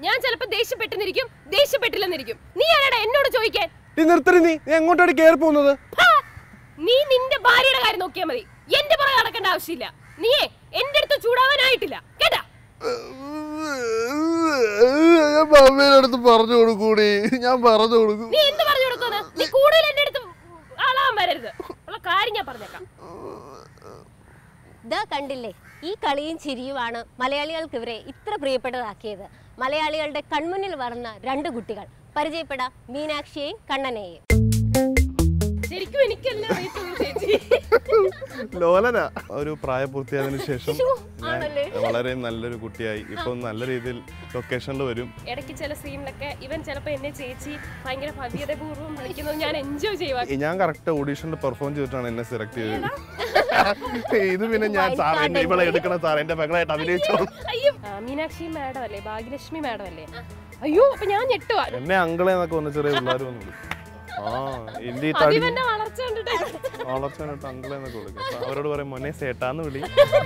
ഞാൻ ചിലപ്പോ ദേഷ്യപ്പെട്ടെന്നിരിക്കും ദേഷ്യപ്പെട്ടില്ലെന്നിരിക്കും നീ ആരാടാ എന്നോട് ചോദിക്കാൻ നീ നിർത്തടി നീ നീ എങ്ങോട്ടാണ് കയറി പോകുന്നത് ഹാ! നീ നിന്റെ ഭാര്യയുടെ കാര്യം നോക്കിയാൽ മതി എന്റെ പുറകെ നടക്കേണ്ട ആവശ്യമില്ല നീയേ എന്റെ അടുത്ത് ചൂടാവാനായിട്ടില്ല കേട്ടാ ഞാൻ മമ്മീടെ അടുത്ത് പറഞ്ഞു കൊടുക്കൂടി ഞാൻ പറഞ്ഞു കൊടുക്കും നീ എന്ത് പറഞ്ഞു കൊടുക്കുന്നത് നീ കൂടുതൽ എന്റെ അടുത്ത് ആളാൻ വരരുത് ഉള്ള കാര്യം ഞാൻ പറഞ്ഞേക്കാം ഇതാ കണ്ടില്ലേ ഈ കളിയും ചിരിയുമാണ് മലയാളികൾക്ക് ഇവരെ ഇത്ര പ്രിയപ്പെട്ടതാക്കിയത് മലയാളികളുടെ കൺമുന്നിൽ വളർന്ന രണ്ട് കുട്ടികൾ പരിചയപ്പെടാം മീനാക്ഷിയെയും കണ്ണനെയും ശരിക്കും എനിക്കല്ലേ അറിയത്തുള്ളൂ ചേച്ചി ലോലന ഒരു പ്രായപൂർത്തിയായതിനു ശേഷം ശ്ശോ, ഞാൻ ആണല്ലേ? വളരെ നല്ലൊരു കുട്ടിയായി ഇപ്പം നല്ല രീതിയിൽ ലൊക്കേഷനിൽ വരും ഇടയ്ക്ക് ചില സീനിലൊക്കെ ഇവൻ ചിലപ്പോ എന്നെ ചേച്ചി ഭയങ്കര ഭവ്യതപൂർവ്വം വിളിക്കുന്നത് ഞാൻ എൻജോയ് ചെയ്യുക ഈ ഞാൻ കറക്റ്റ് ഓഡീഷനിൽ പെർഫോം ചെയ്തിട്ടാണ് എന്നെ സെലക്ട് ചെയ്തത് ഇത് പിന്നെ ഞാൻ സാർ എന്നെ ഇവിടെ എടുക്കണ സാർ എന്റെ മകളായിട്ട് അഭിനയിച്ചോ അയ്യോ ആ, മീനാക്ഷി മാഡം അല്ലേ ഭാഗ്യലക്ഷ്മി മാഡം അല്ലേ അയ്യോ അപ്പൊ ഞാൻ ഞെട്ടുവാ എന്നെ അങ്കളെ എന്നൊക്കെ വന്ന ചെറിയ പിള്ളേർ വന്നു വിളിക്കും. ആ എന്റെ ഈ തടി അതിവന്റെ വളർച്ച കണ്ടിട്ട് വളർച്ച കണ്ടിട്ട് അങ്കളെ എന്നൊക്കെ വിളിക്കും അപ്പൊ അവരോട് പറയും മോനെ സേട്ടാന്ന് വിളി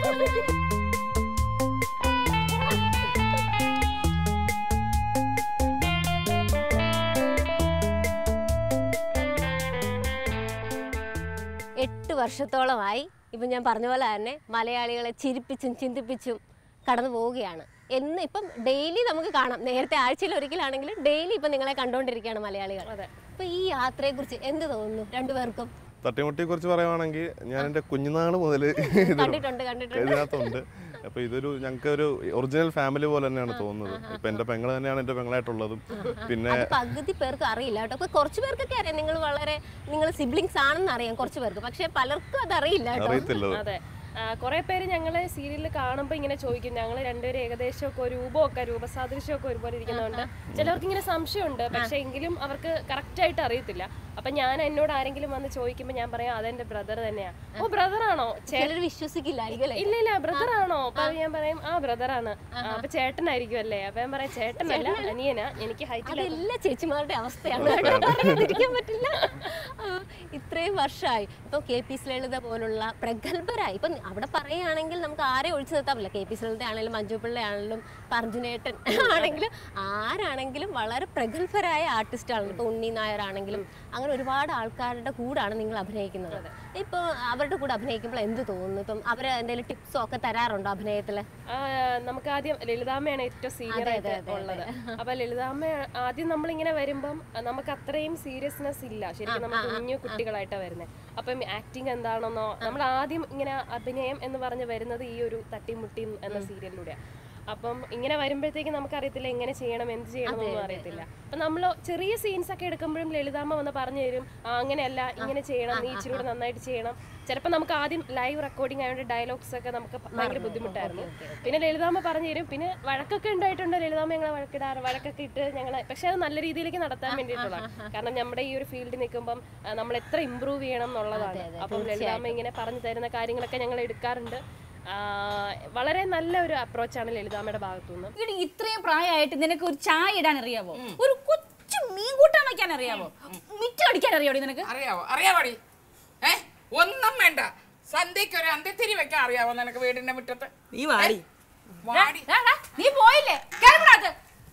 എട്ട് വർഷത്തോളമായി ഇപ്പം ഞാൻ പറഞ്ഞ പോലെ തന്നെ മലയാളികളെ ചിരിപ്പിച്ചും ചിന്തിപ്പിച്ചും കടന്നു പോവുകയാണ് എന്ന് ഇപ്പം ഡെയിലി നമുക്ക് കാണാം നേരത്തെ ആഴ്ചയിൽ ഒരിക്കലാണെങ്കിലും ഡെയിലി ഇപ്പം നിങ്ങളെ കണ്ടുകൊണ്ടിരിക്കുകയാണ് മലയാളികൾ അതെ. അപ്പൊ ഈ യാത്രയെക്കുറിച്ച് എന്ത് തോന്നുന്നു രണ്ടുപേർക്കും തട്ടിമുട്ടിയെ കുറിച്ച് പറയുവാണെങ്കിൽ ഞാൻ എന്റെ കുഞ്ഞുനാള് മുതൽ കണ്ടിട്ടുണ്ട് കണ്ടിട്ടുണ്ട് ഇതിനകത്തുണ്ട് അപ്പൊ ഇതൊരു ഞങ്ങൾക്ക് ഒരു ഒറിജിനൽ ഫാമിലി പോലെ തന്നെയാണ് തോന്നുന്നത് ഇപ്പൊ എന്റെ പെങ്ങള് തന്നെയാണ് എന്റെ പെങ്ങളായിട്ടുള്ളതും പിന്നെ അത് പകുതി പേർക്ക് അറിയില്ല കേട്ടോ അപ്പൊ കുറച്ച് പേർക്കൊക്കെ അറിയാം നിങ്ങൾ വളരെ നിങ്ങൾ സിബ്ലിങ്സ് ആണെന്ന് അറിയാം കുറച്ച് പേർക്ക് പക്ഷെ പലർക്കും അത് അറിയില്ല കേട്ടോ അറിയത്തില്ലത് അതെ കുറെ പേര് ഞങ്ങള് സീരിയലിൽ കാണുമ്പോൾ ഇങ്ങനെ ചോദിക്കും ഞങ്ങൾ രണ്ടുപേരും ഏകദേശം ഒക്കെ രൂപമൊക്കെ രൂപസാദൃശ്യമൊക്കെ ഒരുപോലെ ഇരിക്കുന്നതുകൊണ്ട് ചിലർക്ക് ഇങ്ങനെ സംശയമുണ്ട് പക്ഷെ എങ്കിലും അവർക്ക് കറക്റ്റ് ആയിട്ട് അറിയത്തില്ല അപ്പൊ ഞാൻ എന്നോട് ആരെങ്കിലും വന്ന് ചോദിക്കുമ്പോൾ ഞാൻ പറയാം അതെന്റെ ബ്രദർ തന്നെയാ ഓ ബ്രദർ ആണോ ചേ- ചിലർ വിശ്വസിക്കില്ലായിരിക്കും അല്ലേ ഇല്ല ഇല്ല ബ്രദർ ആണോ അപ്പൊ ഞാൻ പറയും ആ ബ്രദർ ആണ് ആ, അപ്പൊ ചേട്ടനായിരിക്കും അല്ലേ അപ്പൊ ഞാൻ പറയാം ചേട്ടനല്ല അനിയനാ എനിക്ക് ഹൈറ്റ് അതെല്ലാ ചേച്ചിമാരുടെ അവസ്ഥയാണ് കേട്ടോ. പറയാതിരിക്കാൻ പറ്റില്ല ആ, ഇത്രയും വർഷമായി ഇപ്പൊ കെ പി എസ് ലളിത പോലുള്ള പ്രഗത്ഭരായി ഇപ്പൊ അവിടെ പറയുകയാണെങ്കിൽ നമുക്ക് ആരെ ഒഴിച്ചു നിർത്താൻ പറ്റില്ല കെ പി എസ് ലളിത ആണെങ്കിലും മഞ്ജു പിള്ള ആണെങ്കിലും അർജുനേട്ടൻ ആണെങ്കിലും ആരാണെങ്കിലും വളരെ പ്രഗത്ഭരായ ആർട്ടിസ്റ്റുകളാണ് ഇപ്പൊ ഉണ്ണി നായർ ആണെങ്കിലും അങ്ങനെ ഒരുപാട് ആൾക്കാരുടെ കൂടാണ് നിങ്ങൾ അഭിനയിക്കുന്നത് ഇപ്പൊ അവരുടെ കൂടെ അഭിനയിക്കുമ്പോൾ എന്ത് തോന്നുന്നു ഇപ്പം അവർ എന്തെങ്കിലും ടിപ്സോ ഒക്കെ തരാറുണ്ടോ അഭിനയത്തില് ആ, നമുക്ക് ആദ്യം ലളിതാമ്മയാണ് ഏറ്റവും സീനിയർ ആയിട്ട് ഉള്ളത് അപ്പൊ ലളിതാമ്മ ആദ്യം നമ്മളിങ്ങനെ വരുമ്പം ആ, നമുക്ക് അത്രയും സീരിയസ്നെസ് ഇല്ല ശരിക്കും നമ്മൾ കുഞ്ഞു കുട്ടികളായിട്ടാണ് വരുന്നത് അപ്പം ആക്ടിങ് എന്താണെന്നോ നമ്മൾ ആദ്യം ഇങ്ങനെ അഭിനയം എന്ന് പറഞ്ഞ് വരുന്നത് ഈ ഒരു തട്ടിമുട്ടിയും എന്ന സീരിയലിലൂടെയാണ് അപ്പം ഇങ്ങനെ വരുമ്പോഴത്തേക്ക് നമുക്കറിയത്തില്ല എങ്ങനെ ചെയ്യണം എന്ത് ചെയ്യണം എന്നൊന്നും അറിയത്തില്ല അപ്പൊ നമ്മൾ ചെറിയ സീൻസ് ഒക്കെ എടുക്കുമ്പോഴും ലളിതാമ്മ വന്ന് പറഞ്ഞു തരും "ആ, അങ്ങനെയല്ല ഇങ്ങനെ ചെയ്യണം നീ ഇച്ചിരി കൂടെ നന്നായിട്ട് ചെയ്യണം ചിലപ്പോൾ നമുക്ക് ആദ്യം ലൈവ് റെക്കോർഡിംഗ് ആയതുകൊണ്ട് ഡയലോഗ്സ് ഒക്കെ നമുക്ക് ഭയങ്കര ബുദ്ധിമുട്ടായിരുന്നു പിന്നെ ലളിതാമ്മ പറഞ്ഞു തരും പിന്നെ വഴക്കൊക്കെ ഉണ്ടായിട്ടുണ്ട് ലളിതാമ്മ ഞങ്ങളെ വഴക്കിടാറ് വഴക്കൊക്കെ ഇട്ട് ഞങ്ങളെ പക്ഷെ അത് നല്ല രീതിയിലേക്ക് നടത്താൻ വേണ്ടിയിട്ടുള്ളതാണ് കാരണം നമ്മുടെ ഈ ഒരു ഫീൽഡിൽ നിൽക്കുമ്പം ആ, നമ്മൾ എത്ര ഇമ്പ്രൂവ് ചെയ്യണം എന്നുള്ളതാണ് അപ്പം ലളിതാമ്മ ഇങ്ങനെ പറഞ്ഞു തരുന്ന കാര്യങ്ങളൊക്കെ ഞങ്ങൾ എടുക്കാറുണ്ട് ആ, വളരെ നല്ല ഒരു അപ്രോച്ചാണ് ലളിതാമ്മയുടെ ഭാഗത്തുനിന്ന് ഇവിടെ ഇത്രയും പ്രായമായിട്ട് നിനക്ക് ഒരു ചായ ഇടാൻ അറിയാവോ ഒരു കൊച്ചു മീൻ കൂട്ടാൻ വെക്കാൻ അറിയാവോ മിച്ചം അടിക്കാൻ അറിയാവോ നിനക്ക് അറിയാവോ അറിയാവോടി ഏ ഒന്നും വേണ്ട സന്ധ്യക്ക് ഒരു അന്ത്യത്തിരി വെക്കാൻ അറിയാവോ നിനക്ക് വീടിന്റെ മുറ്റത്ത് നീ വാടി വാടി ഡാ, ഡാ, നീ പോയില്ലേ കേൾക്കണത്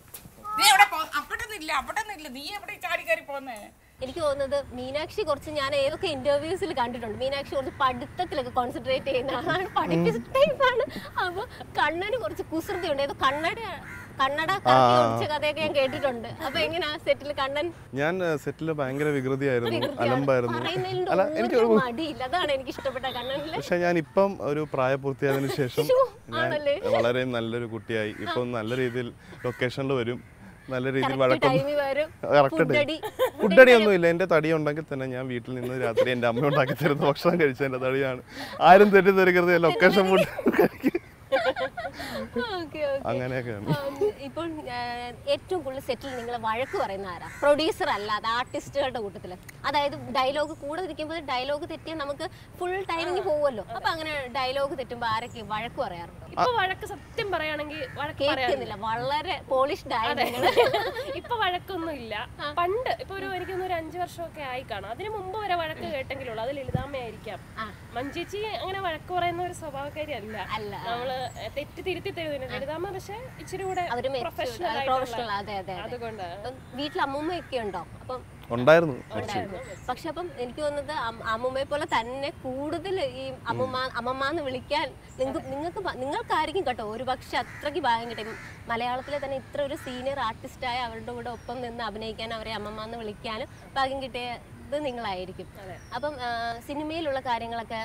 നീ എവിടെ പോ അവിടെ നില്ല അവിടെ നില്ല നീ എവിടെ ചാടി കയറി പോന്നേ എനിക്ക് തോന്നുന്നത് മീനാക്ഷി കുറച്ച് ഞാൻ ഏതൊക്കെ ഇന്റർവ്യൂസിൽ കണ്ടിട്ടുണ്ട് മീനാക്ഷി കുറച്ച് പഠിത്തത്തിലൊക്കെ കോൺസെൻട്രേറ്റ് ചെയ്യുന്ന ആളാണ് പഠിപ്പിച്ച ടൈപ്പാണ് അപ്പൊ കണ്ണന് കുറച്ച് കുസൃതി ഉണ്ട് ഏതോ കണ്ണട കണ്ണട കറക്കി ഒടിച്ച കഥയൊക്കെ ഞാൻ കേട്ടിട്ടുണ്ട് അപ്പൊ എങ്ങനെയാ സെറ്റിൽ കണ്ണൻ ഞാൻ സെറ്റിൽ ഭയങ്കര വികൃതിയായിരുന്നു അലമ്പായിരുന്നു പറയുന്നതിന്റെ അല്ല എനിക്ക് ഒരു മടിയില്ല അതാണ് എനിക്ക് ഇഷ്ടപ്പെട്ട കണ്ണനില് പക്ഷെ ഞാൻ ഇപ്പം ഒരു പ്രായപൂർത്തിയായതിനു ശേഷം ഞാൻ ആണല്ലേ? വളരെ നല്ലൊരു കുട്ടിയായി ഇപ്പം നല്ല രീതിയിൽ ലൊക്കേഷനിൽ വരും നല്ല രീതിയിൽ വഴക്കൊന്നും ടൈമിൽ വരും കറക്റ്റ് ഫുഡടി ഫുഡടി ഒന്നും ഇല്ല എന്റെ തടി ഉണ്ടെങ്കിൽ തന്നെ ഞാൻ വീട്ടിൽ നിന്ന് രാത്രി എന്റെ അമ്മ ഉണ്ടാക്കി തരുന്ന ഭക്ഷണം കഴിച്ച എന്റെ തടിയാണ് ആരും തെറ്റിദ്ധരിക്കരുത് ലൊക്കേഷൻ ഫുഡ് കഴിക്കും ഓക്കെ ഓക്കെ അങ്ങനെയൊക്കെയാണ് ഇപ്പോൾ ആ, ഏറ്റവും കൂടുതൽ സെറ്റിൽ നിങ്ങൾ വഴക്ക് പറയുന്ന ആരാ പ്രൊഡ്യൂസർ അല്ലാതെ ആർട്ടിസ്റ്റുകളുടെ കൂട്ടത്തില് അതായത് ഡയലോഗ് കൂടെ ഇരിക്കുമ്പോൾ ഡയലോഗ് തെറ്റിയാൽ നമുക്ക് ഫുൾ ടൈമിങ് പോകുമല്ലോ അപ്പൊ അങ്ങനെ ഡയലോഗ് തെറ്റുമ്പോൾ ആരൊക്കെ വഴക്ക് പറയാറുണ്ടോ ഇപ്പൊ വഴക്ക് സത്യം പറയുകയാണെങ്കിൽ വഴക്ക് പറയാറില്ല കേൾക്കുന്നില്ല വളരെ പോളിഷ്ഡ് ആയ അതെ നിങ്ങള്. ഇപ്പൊ വഴക്കൊന്നും ഇല്ല പണ്ട് ഇപ്പൊ ഒരു എനിക്കൊന്ന് ഒരു അഞ്ചു വർഷമൊക്കെ ആയി കാണും അതിന് മുമ്പ് വരെ വഴക്ക് കേട്ടെങ്കിലുള്ളൂ അത് ലളിതാമ്മയായിരിക്കാം മഞ്ചേച്ചി അങ്ങനെ വഴക്ക് പറയുന്ന ഒരു സ്വഭാവക്കാരി അല്ല അല്ല, നമ്മള് തെറ്റ് അവര് തിരുത്തി തരുന്നില്ല ലളിതാമ്മ പക്ഷെ ഇച്ചിരി കൂടെ അവര് പ്രൊഫഷണൽ പ്രൊഫഷണൽ അതെ അതെ അതെ അതുകൊണ്ട് അപ്പം വീട്ടിൽ അമ്മൂമ്മയൊക്കെ ഉണ്ടോ അപ്പം ഉണ്ടായിരുന്നു ഉണ്ടായിരുന്നു പക്ഷെ അപ്പം എനിക്ക് തോന്നുന്നത് അം- അമ്മുമ്മയെ പോലെ തന്നെ കൂടുതൽ ഈ അമ്മുമ്മ അമ്മമ്മ എന്ന് വിളിക്കാൻ നിങ്ങൾക്ക് നിങ്ങൾക്ക് ഭ- നിങ്ങൾക്കായിരിക്കും കേട്ടോ ഒരു പക്ഷെ അത്രയ്ക്ക് ഭാഗ്യം കിട്ടും മലയാളത്തിലെ തന്നെ ഇത്ര ഒരു സീനിയർ ആർട്ടിസ്റ്റായ അവരുടെ കൂടെ ഒപ്പം നിന്ന് അഭിനയിക്കാൻ അവരെ അമ്മമ്മ എന്ന് വിളിക്കാനും ഭാഗ്യം കിട്ടിയത് നിങ്ങളായിരിക്കും അപ്പം ആ, സിനിമയിലുള്ള കാര്യങ്ങളൊക്കെ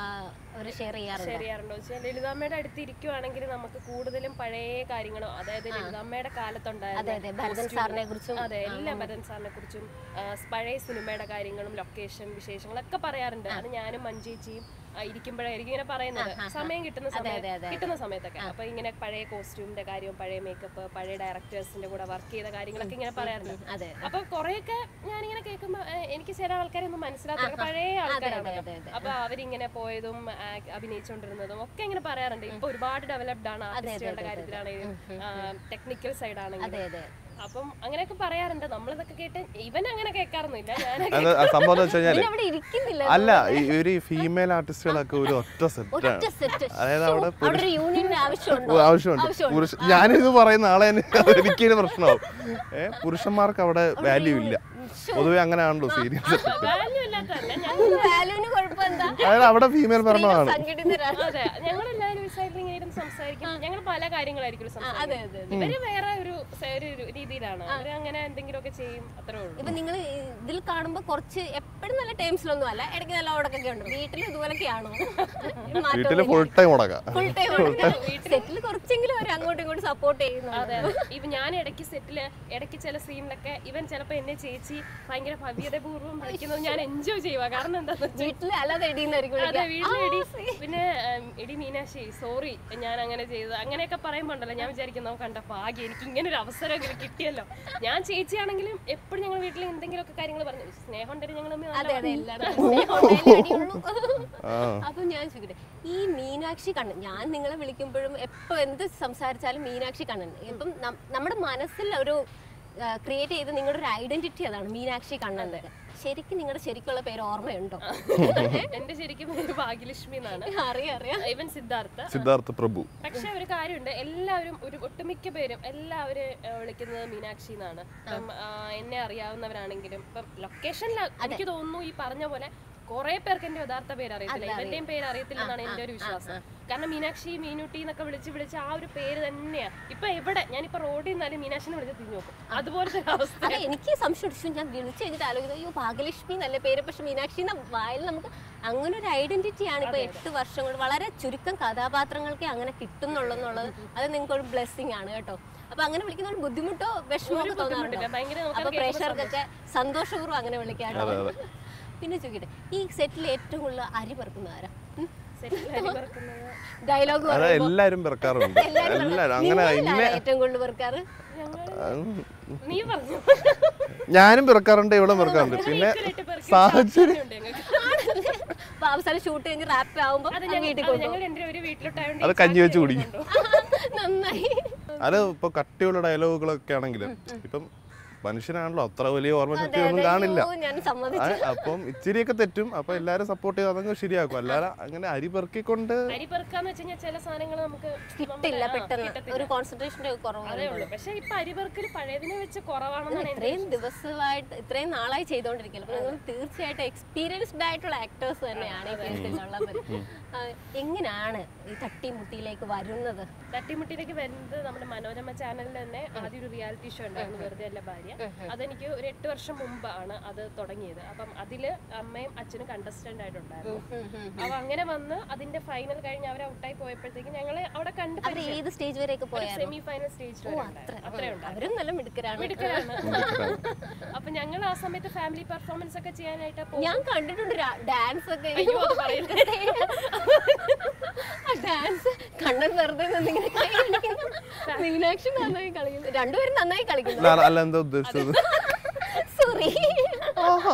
അവർ ഷെയർ ചെയ്യാറുണ്ട് ഷെയർ ചെയ്യാറുണ്ടോ വെച്ചാൽ ലളിതാമ്മയുടെ അടുത്ത് ഇരിക്കുവാണെങ്കിൽ നമുക്ക് കൂടുതലും പഴയ കാര്യങ്ങളോ അതായത് ലളിതാമ്മയുടെ അതെ കാലത്തുണ്ടായിരുന്ന അതെ ഭരതൻ സാറിനെ കുറിച്ചും അതെ എല്ലാ ഭരതൻ സാറിനെ കുറിച്ചും ആ, പഴയ സിനിമയുടെ കാര്യങ്ങളും ലൊക്കേഷൻ വിശേഷങ്ങളൊക്കെ പറയാറുണ്ട് അത് ഞാനും മഞ്ചേച്ചിയും ആ, ഇരിക്കുമ്പോഴായിരിക്കും ഇങ്ങനെ പറയുന്നത് സമയം കിട്ടുന്ന അതെ, സമയം അതെ. കിട്ടുന്ന സമയത്തൊക്കെ അപ്പൊ ഇങ്ങനെ പഴയ കോസ്റ്റ്യൂമിന്റെ കാര്യവും പഴയ മേക്കപ്പ് പഴയ ഡയറക്ടേഴ്സിന്റെ കൂടെ വർക്ക് ചെയ്ത കാര്യങ്ങളൊക്കെ ഇങ്ങനെ പറയാറുണ്ട് അതെ അപ്പൊ കുറെയൊക്കെ ഞാനിങ്ങനെ കേൾക്കുമ്പോ ഏ, എനിക്ക് ചില ആൾക്കാരെ ഒന്നും മനസ്സിലാക്കില്ല പഴയ അതെ ആൾക്കാരാണ് അതെ അതെ അപ്പൊ അവരിങ്ങനെ പോയതും ആ, അഭിനയിച്ചുകൊണ്ടിരുന്നതും ഒക്കെ ഇങ്ങനെ പറയാറുണ്ട് ഇപ്പൊ ഒരുപാട് ഡെവലപ്ഡ് ആണ് ആർട്ടിസ്റ്റുകളുടെ കാര്യത്തിലാണെങ്കിലും ടെക്നിക്കൽ സൈഡ് ആണെങ്കിലും അതെ അതെ അപ്പം അങ്ങനെയൊക്കെ പറയാറുണ്ട് നമ്മളിതൊക്കെ കേട്ട് ഇവൻ അങ്ങനെ കേൾക്കാറൊന്നുമില്ല ഞാൻ അത് ആ സംഭവം എന്ന് വെച്ച് കഴിഞ്ഞാല് പിന്നെ അവിടെ ഇരിക്കുന്നില്ല അല്ല ഈ ഒരു ഫീമെയിൽ ആർട്ടിസ്റ്റുകളൊക്കെ ഒരു ഒറ്റ സെറ്റാണ് ഒറ്റ സെറ്റ് അതായത് അവിടെ അവിടെ ഒരു യൂണിയന്റെ ആവശ്യമുണ്ടോ ആവശ്യമുണ്ട് പുരുഷ ഞാനിത് പറയുന്ന ആളെ എനിക്കൊരു പ്രശ്നമാവും ഏ പുരുഷന്മാർക്ക് അവിടെ വാല്യൂ ഇല്ല പൊതുവെ അങ്ങനെയാണല്ലോ സീരിയസ് വാല്യൂ ഇല്ലാത്തതല്ല ഞാൻ വാല്യൂന് കുഴപ്പം എന്താ അതായത് അവിടെ ഫീമെയിൽ ഭരണമാണ് സംഘടിതരാണ് അതെ ഞങ്ങളെല്ലാവരും ഒരു സൈഡിൽ ഇങ്ങനെ ഇരുന്ന് സംസാരിക്കും ഞങ്ങൾ പല കാര്യങ്ങളായിരിക്കും അതെ സംസാരിക്കും അതെ ഇവര് വേറെ ഒരു സ- ഒരു ഒരു രീതിയിലാണ് അവര് അങ്ങനെ എന്തെങ്കിലുമൊക്കെ ചെയ്യും അത്രേ ഉള്ളൂ ഇപ്പൊ നിങ്ങൾ ഇതിൽ കാണുമ്പോ കുറച്ച് എപ്പോഴും നല്ല ടൈംസിലൊന്നും അല്ല ഇടയ്ക്ക് നല്ല ഓടക്കൊക്കെ ഉണ്ട് വീട്ടിൽ ഇതുപോലൊക്കെയാണോ വീട്ടില് ഫുൾ ടൈം മുടക്കാം ഫുൾ ടൈം സെറ്റിൽ കുറച്ചെങ്കിലും അവർ അങ്ങോട്ടും ഇങ്ങോട്ടും സപ്പോർട്ട് ചെയ്യുന്നു അതെ ഇവ ഞാൻ ഇടയ്ക്ക് സെറ്റില് ഇടയ്ക്ക് ചില സീനിലൊക്കെ ഇവൻ ചിലപ്പോ എന്നെ ചേച്ചി ഭയങ്കര ഭവ്യതപൂർവ്വം വിളിക്കുന്നത് ഞാൻ എൻജോയ് ചെയ്യുക കാരണം എന്താന്ന് വെച്ചാൽ വീട്ടിൽ അല്ലാതെ ഇടിയുന്നായിരിക്കും അതെ വീട്ടിൽ എടി പിന്നെ ഉം, എടി മീനാക്ഷി സോറി ഞാൻ അങ്ങനെ ചെയ്തത് അങ്ങനെയൊക്കെ പറയുമ്പോ ഉണ്ടല്ലോ ഞാൻ വിചാരിക്കുന്നു കണ്ട ഭാഗ്യം എനിക്ക് ഇങ്ങനെ ഒരു അവസരം ഇങ്ങനെ കിട്ടിയല്ലോ ഞാൻ ചേച്ചിയാണെങ്കിലും എപ്പോഴും ഞങ്ങൾ വീട്ടിൽ എന്തെങ്കിലുമൊക്കെ കാര്യങ്ങൾ പറഞ്ഞു സ്നേഹം ഉണ്ടെങ്കിൽ ഞങ്ങൾ തമ്മിൽ അതെ നല്ല അതെ എല്ലാവരും സ്നേഹം ഉണ്ടായാലേ അടിയുള്ളൂ. ആ അപ്പൊ ഞാൻ ചോദിക്കട്ടെ ഈ മീനാക്ഷി കണ്ണൻ ഞാൻ നിങ്ങളെ വിളിക്കുമ്പോഴും എപ്പോ എന്ത് സംസാരിച്ചാലും മീനാക്ഷി കണ്ണൻ ഇപ്പം നം- നമ്മുടെ മനസ്സിൽ ഒരു ക്രിയേറ്റ് ചെയ്ത് നിങ്ങളുടെ ഒരു ഐഡന്റിറ്റി അതാണ് മീനാക്ഷി കണ്ണൻ എന്നൊക്കെ. ശരിക്കും നിങ്ങളുടെ ശരിക്കുള്ള പേര് ഓർമ്മയുണ്ടോ എന്റെ ശരിക്കും പേര് ഭാഗ്യലക്ഷ്മി എന്നാണ് അറിയാം അറിയാം ഇവൻ സിദ്ധാർത്ഥ സിദ്ധാർത്ഥ പ്രഭു പക്ഷെ ഒരു കാര്യമുണ്ട് എല്ലാവരും ഒരു ഒട്ടുമിക്ക പേരും എല്ലാവരും ഏഹ്, വിളിക്കുന്നത് മീനാക്ഷി എന്നാണ് ഇപ്പം ആ, എന്നെ അറിയാവുന്നവരാണെങ്കിലും ഇപ്പം ലൊക്കേഷനിൽ എനിക്ക് തോന്നുന്നു ഈ പറഞ്ഞ പോലെ കുറെ പേർക്ക് എന്റെ യഥാർത്ഥ പേര് അറിയത്തില്ല ഇവന്റെയും പേര് അറിയത്തില്ല എന്നാണ് എന്റെ ഒരു വിശ്വാസം കാരണം മീനാക്ഷി മീനുട്ടി എന്നൊക്കെ വിളിച്ച് വിളിച്ച് ആ ഒരു പേര് തന്നെയാ ഇപ്പൊ എവിടെ ഞാനിപ്പോ റോഡിൽ നിന്നാലും മീനാക്ഷിനെ വിളിച്ച് തിരിഞ്ഞു നോക്കും അതുപോലത്തെ ഒരു അവസ്ഥ അതെ എനിക്ക് സംശയം ഉദിച്ചു. ഞാൻ വിളിച്ചു കഴിഞ്ഞിട്ട് ആലോചിക്കുന്നത് അയ്യോ ഭാഗ്യലക്ഷ്മി നല്ല പേര് പക്ഷെ മീനാക്ഷി എന്ന വായിൽ നമുക്ക് അങ്ങനെ ഒരു ഐഡന്റിറ്റിയാണ് ഇപ്പൊ എട്ട് വർഷം കൊണ്ട് വളരെ ചുരുക്കം കഥാപാത്രങ്ങൾക്ക് അങ്ങനെ കിട്ടുന്നുള്ളെന്നുള്ളത് അത് നിങ്ങൾക്ക് ഒരു ബ്ലെസ്സിങ് ആണ് കേട്ടോ അപ്പൊ അങ്ങനെ വിളിക്കുന്ന ഒരു ബുദ്ധിമുട്ടോ വിഷമോ ഒക്കെ തോന്നാറുണ്ടോ ബുദ്ധിമുട്ടില്ല ഭയങ്കര നമുക്ക് അപ്പൊ പ്രേക്ഷകർക്കൊക്കെ സന്തോഷപൂർവ്വം അങ്ങനെ വിളിക്കാട്ടോ പിന്നെ ചോദിക്കട്ടെ ഈ സെറ്റിൽ ഏറ്റവും കൂടുതൽ അരി പെറുക്കുന്ന ആരാ സെറ്റിൽ അരി പെറുക്കുന്നത് ഡയലോഗ് അത് എല്ലാരും പിറക്കാറുണ്ട് എല്ലാരും അങ്ങനെ ഇന്നെ ഏറ്റവും കൂടുതൽ പെറുക്കാറ് നീ പറഞ്ഞു ഞാനും പിറക്കാറുണ്ട് ഇവിടെ പിറക്കാറുണ്ട് പിന്നെ ഇട്ട് പെറുക്കി സാഹചര്യം ഉണ്ട് ഞങ്ങൾക്ക്. അപ്പൊ അവസാനം ഷൂട്ട് കഴിഞ്ഞ് റാപ്പ് ആവുമ്പോ അത് ഞങ്ങൾ വീട്ടിൽ അത് ഞങ്ങൾ രണ്ടുപേരും ഒരു വീട്ടിലോട്ടായോണ്ട് അത് കഞ്ഞി വെച്ച് കുടിക്കും നന്നായി അത് ഇപ്പൊ കട്ടിയുള്ള ഡയലോഗുകളൊക്കെ ആണെങ്കിലും ഇപ്പം മനുഷ്യനാണല്ലോ അത്ര വലിയ ഓർമ്മശക്തി ഒന്നും കാണില്ല ഓ, ഞാൻ സമ്മതിച്ചു ആ, അപ്പം ഇച്ചിരിയൊക്കെ തെറ്റും അപ്പൊ എല്ലാരും സപ്പോർട്ട് ചെയ്ത് അതങ്ങ് ശരിയാക്കും അല്ലാതെ അങ്ങനെ അരി പെറുക്കിക്കൊണ്ട് അരി പെറുക്കാന്ന് വെച്ച് കഴിഞ്ഞാൽ ചില സാധനങ്ങൾ നമുക്ക് കിട്ടില്ല നമ്മുടെ- ആ, പെട്ടെന്ന് കിട്ടത്തില്ല. ഒരു കോൺസെൻട്രേഷന്റെ കുറവ് അതേ ഉള്ളൂ പക്ഷെ ഇപ്പൊ അരി പെറുക്കൽ പഴയതിനെ വെച്ച് കുറവാണെന്നാണ് എന്റെ ഇത്രയും ദിവസമായിട്ട് ഇത്രയും നാളായി ചെയ്തുകൊണ്ടിരിക്കുന്നത് അപ്പൊ നിങ്ങൾ തീർച്ചയായിട്ടും എക്സ്പീരിയൻസ്ഡ് ആയിട്ടുള്ള ആക്ടേഴ്സ് തന്നെയാണ് ഈ ഫീൽഡിലുള്ളവർ എങ്ങനെയാണ് ഈ തട്ടിമുട്ടിയിലേക്ക് വരുന്നത് തട്ടിമുട്ടിയിലേക്ക് വരുന്നത് നമ്മുടെ മനോരമ ചാനലിൽ തന്നെ ആദ്യം ഒരു റിയാലിറ്റി ഷോ ഉണ്ടായിരുന്നു വെറുതെ അല്ല ഭാര്യ അതെനിക്ക് ഒരു എട്ട് വർഷം മുമ്പാണ് അത് തുടങ്ങിയത് അപ്പം അതില് അമ്മയും അച്ഛനും കണ്ടസ്റ്റന്റ് ആയിട്ടുണ്ടായിരുന്നു അപ്പൊ അങ്ങനെ വന്ന് അതിന്റെ ഫൈനൽ കഴിഞ്ഞ് അവർ ഔട്ടായി പോയപ്പോഴത്തേക്ക് ഞങ്ങളെ അവിടെ കണ്ട് അവർ ഏത് സ്റ്റേജ് വരെയൊക്കെ പോയാൽ സെമി ഫൈനൽ സ്റ്റേജ് അത്രേ ഉണ്ടായിരുന്നു അവരും നല്ല മിടുക്കരാണ് മിടുക്കരാണ് അപ്പൊ ഞങ്ങൾ ആ സമയത്ത് ഫാമിലി പെർഫോമൻസ് ഒക്കെ ചെയ്യാനായിട്ട് പോകും ഞാൻ കണ്ടിട്ടുണ്ട് ഡാൻസ് ഒക്കെ അയ്യോ, അത് പറയരുത്. ഡാൻസ് കണ്ണൻ വെറുതെ നിന്നിങ്ങനെ കൈ കളിക്കുന്നു മീനാക്ഷി നന്നായി കളിക്കുന്നു രണ്ടുപേരും നന്നായി കളിക്കുന്നു അല്ല അല്ല എന്താ ഉദ്ദേശിച്ചത് സോറി ആഹാ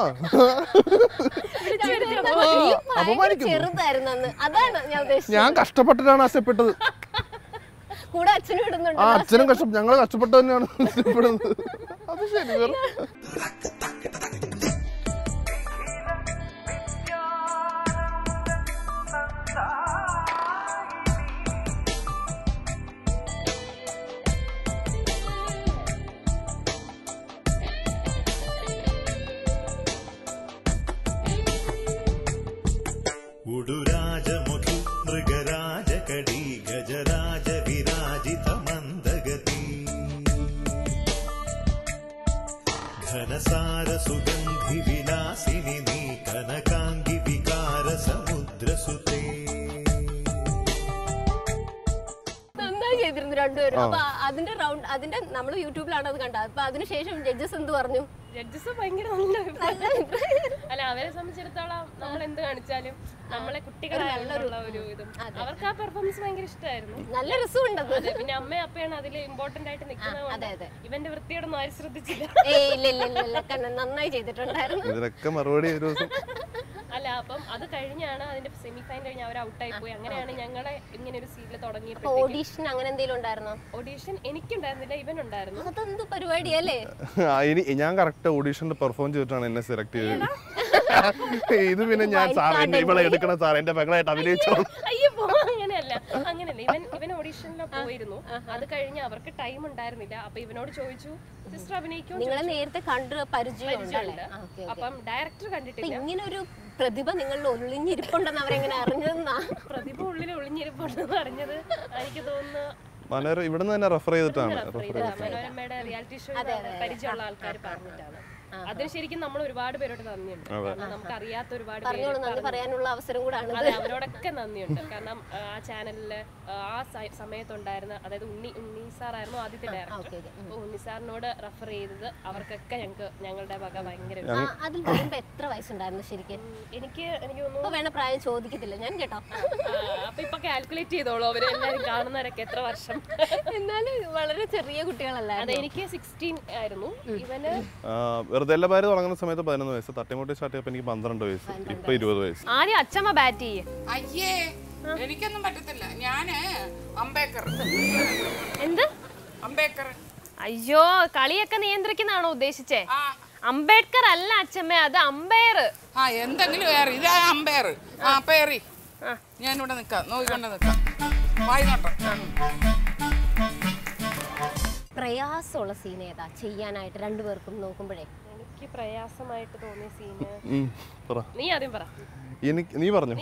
അപമാനിക്കുന്നു. ചെറുതായിരുന്നു അന്ന് അതാണ് ഞാൻ ഉദ്ദേശിച്ചത് ഞാൻ കഷ്ടപ്പെട്ടിട്ടാണ് ആശയപ്പെട്ടത് കൂടെ അച്ഛനും ആ ഇടുന്നുണ്ട് അച്ഛനും കഷ്ടം ഞങ്ങൾ കഷ്ടപ്പെട്ട് തന്നെയാണ് ഇഷ്ടപ്പെടുന്നത് അത് ശരി വെറും ഘനസാര സുഗന്ധി വിലാസിനി നീ കനകാംഗി വികാര സമുദ്രസുതേ നന്നായി ചെയ്തിരുന്നു രണ്ടുപേരും അപ്പൊ അതിന്റെ റൗണ്ട് അതിന്റെ നമ്മൾ യൂട്യൂബിലാണ് അത് കണ്ടത് അപ്പൊ അതിനുശേഷം ജഡ്ജസ് എന്ത് പറഞ്ഞു ജഡ്ജസ് ഭയങ്കര നല്ല അഭിപ്രായം. അല്ല അവരെ സംബന്ധിച്ചിടത്തോളം നമ്മൾ എന്ത് കാണിച്ചാലും നമ്മളെ കുട്ടികളായുള്ള ഒരു ഇതും അവർക്ക് ആ പെർഫോമൻസ് ഭയങ്കര ഇഷ്ടമായിരുന്നു നല്ല രസമുണ്ടത് അതെ പിന്നെ അമ്മയും അപ്പയാണ് അതിൽ ഇമ്പോർട്ടന്റ് ആയിട്ട് നിൽക്കുന്നത് അതെ അതെ ഇവന്റെ വൃത്തിയോടൊന്നും ആരും ശ്രദ്ധിച്ചില്ല ഏയ് ഇല്ല ഇല്ല ഇല്ല ഇല്ല കണ്ണൻ നന്നായി ചെയ്തിട്ടുണ്ടായിരുന്നു ഇതിനൊക്കെ മറുപടി ഒരു ദിവസം അല്ല അപ്പം അത് കഴിഞ്ഞാണ് അതിന്റെ സെമി ഫൈനൽ കഴിഞ്ഞ് അവർ ഔട്ടായി പോയി അങ്ങനെയാണ് ഞങ്ങളെ ഇങ്ങനെ ഒരു സീരിയൽ അപ്പൊ തുടങ്ങിയപ്പോൾ ഓഡീഷൻ അങ്ങനെ എന്തെങ്കിലും ഉണ്ടായിരുന്നോ ഓഡീഷൻ എനിക്കുണ്ടായിരുന്നില്ല ഇവൻ ഉണ്ടായിരുന്നു അതെന്ത് പരിപാടിയല്ലേ ആ, ഇനി ഞാൻ കറക്റ്റ് ഓഡീഷനിൽ പെർഫോം ചെയ്തിട്ടാണ് എന്നെ സെലക്ട് ചെയ്തത് ഇത് പിന്നെ ഞാൻ സാർ എന്നെ ഇവിടെ എടുക്കണം സാർ എന്റെ മകളായിട്ട് അഭിനയിച്ചോളൂ അയ്യോ പോ, അങ്ങനെയല്ല അങ്ങനെയല്ല ഇവൻ ഇവൻ ഓഡീഷനിൽ പോയിരുന്നു അത് കഴിഞ്ഞ് അവർക്ക് ടൈം ഉണ്ടായിരുന്നില്ല അപ്പൊ ഇവനോട് ചോദിച്ചു സിസ്റ്റർ അഭിനയിക്കും നിങ്ങളെ നേരത്തെ കണ്ട് പരിചയം ഉണ്ടല്ലേ ആ, okay, okay. അപ്പം ഡയറക്ടർ അപ്പൊ കണ്ടിട്ടില്ല ഇങ്ങനെ ഒരു പ്രതിഭ നിങ്ങളിൽ ഒളിഞ്ഞിരിപ്പുണ്ടെന്ന് അവരെങ്ങനെ അറിഞ്ഞതെന്നാ പ്രതിഭ ഉള്ളിൽ ഒളിഞ്ഞിരിപ്പുണ്ടെന്ന് അറിഞ്ഞത് എനിക്ക് തോന്നുന്നു മനോര ഇവിടുന്ന് തന്നെ റെഫർ ചെയ്തിട്ടാണ് refer റെഫർ ചെയ്തതാ. മനോരമയുടെ റിയാലിറ്റി ഷോ പരിചയമുള്ള ആൾക്കാർ പറഞ്ഞിട്ടാണ് അതിന് ശരിക്കും നമ്മൾ ഒരുപാട് പേരോട് നന്ദിയുണ്ട് കാരണം നമുക്ക് അറിയാത്ത ഒരുപാട് പേര് പറഞ്ഞോളൂ നന്ദി പറയാനുള്ള അവസരം കൂടാണ് അതെ അവരോടൊക്കെ നന്ദിയുണ്ട് കാരണം ആ, ആ ചാനലില് ആ സ- സമയത്തുണ്ടായിരുന്ന അതായത് ഉണ്ണി ഉണ്ണി സാറായിരുന്നു ആദ്യത്തെ ഡയറക്ടർ ഓക്കെ ഓക്കെ അപ്പൊ ഉണ്ണി സാറിനോട് റെഫർ ചെയ്തത് അവർക്കൊക്കെ ഞങ്ങൾക്ക് ഞങ്ങളുടെ വക ഭയങ്കര ഒരു- ആ അതിൽ വരുമ്പോ എത്ര വയസ്സുണ്ടായിരുന്നു ശരിക്കും ഉം, എനിക്ക് എനിക്ക് തോന്നുന്നു ഇപ്പൊ വേണ പ്രായം ചോദിക്കത്തില്ല ഞാൻ കേട്ടോ ആ, അപ്പൊ ഇപ്പൊ കാൽക്കുലേറ്റ് ചെയ്തോളൂ അവര് എല്ലാരും കാണുന്നവരൊക്കെ എത്ര വർഷം എന്നാലും വളരെ ചെറിയ കുട്ടികളല്ല അതെ എനിക്ക് സിക്സ്റ്റീൻ ആയിരുന്നു ഇവന് വെറുതെ എല്ലാ പേര് തുടങ്ങുന്ന സമയത്ത് പതിനൊന്ന് വയസ്സ് തട്ടിമുട്ടി സ്റ്റാർട്ട് ചെയ്തപ്പോൾ എനിക്ക് പന്ത്രണ്ട് വയസ്സ് ഇപ്പൊ ഇരുപത് വയസ്സ് ആദ്യം അച്ഛമ്മ ബാറ്റ് ചെയ്യേ അയ്യേ എനിക്കൊന്നും പറ്റത്തില്ല ഞാന് അംബേദ്കർ എന്ത് അംബേദ്കർ അയ്യോ കളിയൊക്കെ നിയന്ത്രിക്കുന്നതാണോ ഉദ്ദേശിച്ചേ ആ അംബേദ്കർ അല്ല അച്ഛമ്മ അത് അമ്പയർ ആ എന്തെങ്കിലും വേറെ ഇതാ അമ്പയർ ആ പേറി ഞാനിവിടെ നിക്കാം നോക്കിക്കൊണ്ട് നിക്കാം വായി നോട്ടം പ്രയാസമുള്ള സീൻ ഏതാ ചെയ്യാനായിട്ട് രണ്ടുപേർക്കും നോക്കുമ്പോഴേ എനിക്ക് പ്രയാസമായിട്ട് തോന്നിയ സീന് ഉം, പറ നീ ആദ്യം പറ എനിക്ക് നീ പറഞ്ഞു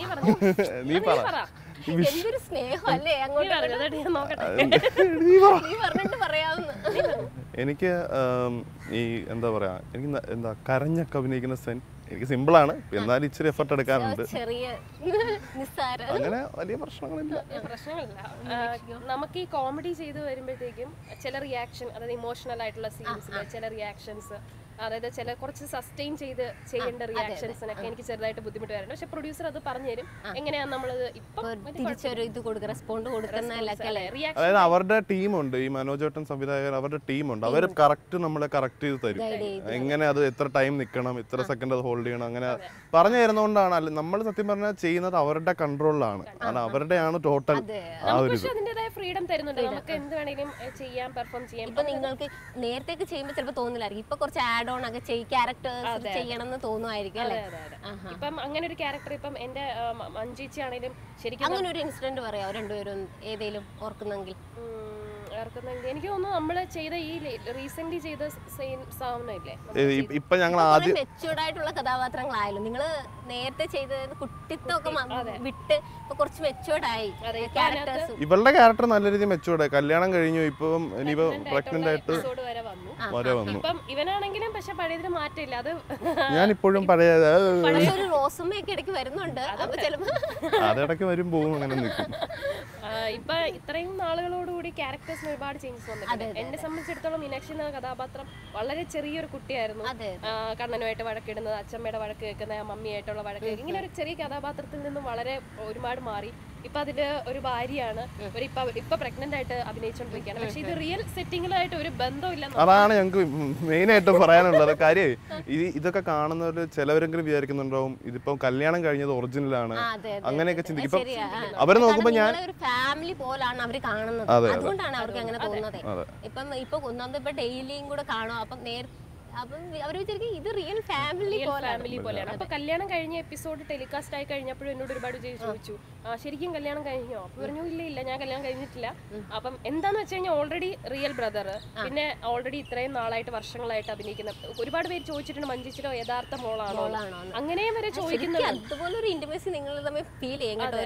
നീ പറ പറ എന്തൊരു സ്നേഹം അല്ലേ നീ അങ്ങോട്ട് പറഞ്ഞു എന്നിട്ട് ഞാൻ നോക്കട്ടെ നീ പറ നീ പറഞ്ഞിട്ട് പറയാവുന്ന എനിക്ക് ആം, ഈ എന്താ പറയാ എനിക്ക് ന- എന്താ കരഞ്ഞൊക്കെ അഭിനയിക്കുന്ന സെൻ എനിക്ക് സിമ്പിളാണ് എന്നാലും ഇച്ചിരി എഫർട്ട് എടുക്കാറുണ്ട് ചെറിയ നിസ്സാര അങ്ങനെ വലിയ പ്രശ്നങ്ങളില്ല പ്രശ്നമില്ല ആ, നമുക്ക് ഈ കോമഡി ചെയ്ത് വരുമ്പോഴത്തേക്കും ചില റിയാക്ഷൻ അതായത് ഇമോഷണൽ ആയിട്ടുള്ള സീൻസിൽ ചില റിയാക്ഷൻസ് അതായത് ചില കുറച്ച് സസ്റ്റെയിൻ ചെയ്ത് ചെയ്യേണ്ട റിയാക്ഷൻസിനൊക്കെ എനിക്ക് ചെറുതായിട്ട് ബുദ്ധിമുട്ട് വരുന്നുണ്ട് പക്ഷെ പ്രൊഡ്യൂസർ അത് പറഞ്ഞുതരും എങ്ങനെയാണ് നമ്മളത് ഇപ്പം തിരിച്ചൊരു ഇത് കൊടുക്കുക റെസ്പോണ്ട് കൊടുക്കുന്നതിലൊക്കെ അല്ലേ റിയാക്ഷൻ അതായത് അവരുടെ ടീമുണ്ട് ഈ മനോജേട്ടൻ സംവിധായകർ അവരുടെ ടീമുണ്ട് അവർ കറക്റ്റ് നമ്മളെ കറക്റ്റ് ചെയ്ത് തരും എങ്ങനെ അത് എത്ര ടൈം നിൽക്കണം ഇത്ര സെക്കൻഡ് അത് ഹോൾഡ് ചെയ്യണം അങ്ങനെ പറഞ്ഞു തരുന്നതുകൊണ്ടാണ് അല്ല നമ്മൾ സത്യം പറഞ്ഞാൽ ചെയ്യുന്നത് അവരുടെ കൺട്രോളിലാണ് കാരണം അവരുടെയാണ് ടോട്ടൽ ആ ഒരു ഇത് പക്ഷെ അതിൻ്റെതായ ഫ്രീഡം തരുന്നുണ്ട് നമുക്ക് എന്ത് വേണേലും ഏ, ചെയ്യാം പെർഫോം ചെയ്യാം ഇപ്പൊ നിങ്ങൾക്ക് നേരത്തേക്ക് ചെയ്യുമ്പോൾ ചിലപ്പോൾ തോന്നില്ലായിരിക്കും ഇപ്പൊ കുറച്ച് ആഡ് ഓൺ ഒക്കെ ചെയ്യും ക്യാരക്ടേഴ്സ് ചെയ്യണം എന്ന് തോന്നുമായിരിക്കും അല്ലേ അതെ, അതെ. ഇപ്പം അങ്ങനെ ഒരു ക്യാരക്ടർ ഇപ്പം എന്റെ ആ, മ- മഞ്ജുച്ചി ആണെങ്കിലും ശരിക്കും അങ്ങനെ ഒരു ഇൻസിഡന്റ് പറയാമോ രണ്ടുപേരും ഏതേലും ഓർക്കുന്നെങ്കിൽ ഉം, ഓർക്കുന്നെങ്കിൽ എനിക്ക് തോന്നുന്നു നമ്മൾ ചെയ്ത ഈ റീസെന്റ് ചെയ്ത സെയിം സാധനമില്ലേ ഇപ്പൊ ഞങ്ങൾ ആദ്യം മെച്ചുവർഡ് ആയിട്ടുള്ള കഥാപാത്രങ്ങളായാലും നിങ്ങൾ നേരത്തെ ചെയ്തത് കുട്ടിത്വമൊക്കെ മ- വിട്ട് ഇപ്പൊ കുറച്ച് മെച്ചുവർഡ് ആയി ക്യാരക്ടേഴ്സും ഇവളുടെ ക്യാരക്ടർ നല്ല രീതിയിൽ മെച്ചൂടെ കല്യാണം കഴിഞ്ഞു ഇപ്പം ഇനിയിപ്പോ പ്രഗ്നന്റ് ആയിട്ട് എപ്പിസോഡ് വരെ വന്നു വരെ വന്നു ഇപ്പം ഇവനാണെങ്കിലും പക്ഷെ പഴയതിന് മാറ്റമില്ല അത് ഞാൻ ഇപ്പോഴും പഴയ പക്ഷെ ഒരു റോസുമ്മയൊക്കെ ഇടയ്ക്ക് വരുന്നുണ്ട് അപ്പൊ ചിലപ്പോ അതിടയ്ക്ക് വരും പോവും അങ്ങനെ നിൽക്കും ആ, ഇപ്പൊ ഇത്രയും നാളുകളോടുകൂടി ക്യാരക്ടേഴ്സിന് ഒരുപാട് ചേഞ്ചസ് വന്നിട്ടുണ്ട് എന്നെ സംബന്ധിച്ചിടത്തോളം മീനാക്ഷി എന്ന കഥാപാത്രം വളരെ ചെറിയൊരു കുട്ടിയായിരുന്നു അതെ ആ, കണ്ണനുമായിട്ട് വഴക്കിടുന്നത് അച്ഛമ്മയുടെ വഴക്ക് കേൾക്കുന്ന മമ്മിയായിട്ടുള്ള വഴക്ക് കേൾക്കുക. ഇങ്ങനെ ഒരു ചെറിയ കഥാപാത്രത്തിൽ നിന്നും വളരെ ഒരുപാട് മാറി ഇപ്പൊ അതില് ഒരു ഭാര്യയാണ് ഒരു ഇപ്പൊ ഇപ്പൊ പ്രഗ്നന്റ് ആയിട്ട് അഭിനയിച്ചുകൊണ്ടിരിക്കുകയാണ് പക്ഷെ ഇത് റിയൽ സെറ്റിങ്ങിലായിട്ട് ഒരു ബന്ധമില്ലെന്ന് അതാണ് ഞങ്ങൾക്ക് മെയിൻ ആയിട്ട് പറയാനുള്ളത് കാര്യം ഇത് ഇതൊക്കെ കാണുന്നവര് ചിലവരെങ്കിലും വിചാരിക്കുന്നുണ്ടാവും ഇതിപ്പോ കല്യാണം കഴിഞ്ഞത് ഒറിജിനലാണ് ആ, അതെ, അതെ, അങ്ങനെയൊക്കെ ചിന്തിക്കും ഇപ്പൊ ശരിയാ, ആ. അവരെ നോക്കുമ്പോ ഞാൻ നിങ്ങളെ ഒരു ഫാമിലി പോലാണ് അവര് കാണുന്നത് അതെ, അതെ. അതുകൊണ്ടാണ് അവർക്ക് അങ്ങനെ തോന്നുന്നത് അതെ. ഇപ്പം ഇപ്പൊ ഒന്നാമത് ഇപ്പൊ ഡെയിലിയും കൂടെ കാണും അപ്പം നേർ അപ്പം അവർ വിചാരിക്കും ഇത് റിയൽ ഫാമിലി പോലാണ് ഫാമിലി പോലെയാണ് അപ്പൊ കല്യാണം കഴിഞ്ഞ എപ്പിസോഡ് ടെലികാസ്റ്റ് ആയി കഴിഞ്ഞപ്പോഴും എന്നോട് ഒരുപാട് പേര് ചോദിച്ചു ആ ശരിക്കും കല്യാണം കഴിഞ്ഞോ അപ്പൊ പറഞ്ഞു ഇല്ല ഇല്ല ഞാൻ കല്യാണം കഴിഞ്ഞിട്ടില്ല അപ്പം എന്താന്ന് വെച്ച് കഴിഞ്ഞാൽ ഓൾറെഡി റിയൽ ബ്രദർ പിന്നെ ഓൾറെഡി ഇത്രയും നാളായിട്ട് വർഷങ്ങളായിട്ട് അഭിനയിക്കുന്ന ഒരുപാട് പേര് ചോദിച്ചിട്ടുണ്ട് മഞ്ജിച്ചിലോ യഥാർത്ഥ മോളാണോ മോളാണോ എന്ന്. അങ്ങനെയും വരെ ചോദിക്കുന്നുണ്ട് അതുപോലെ ഒരു ഇന്റിമസി നിങ്ങൾ തമ്മിൽ ഫീൽ ചെയ്യും കേട്ടോ ഒരു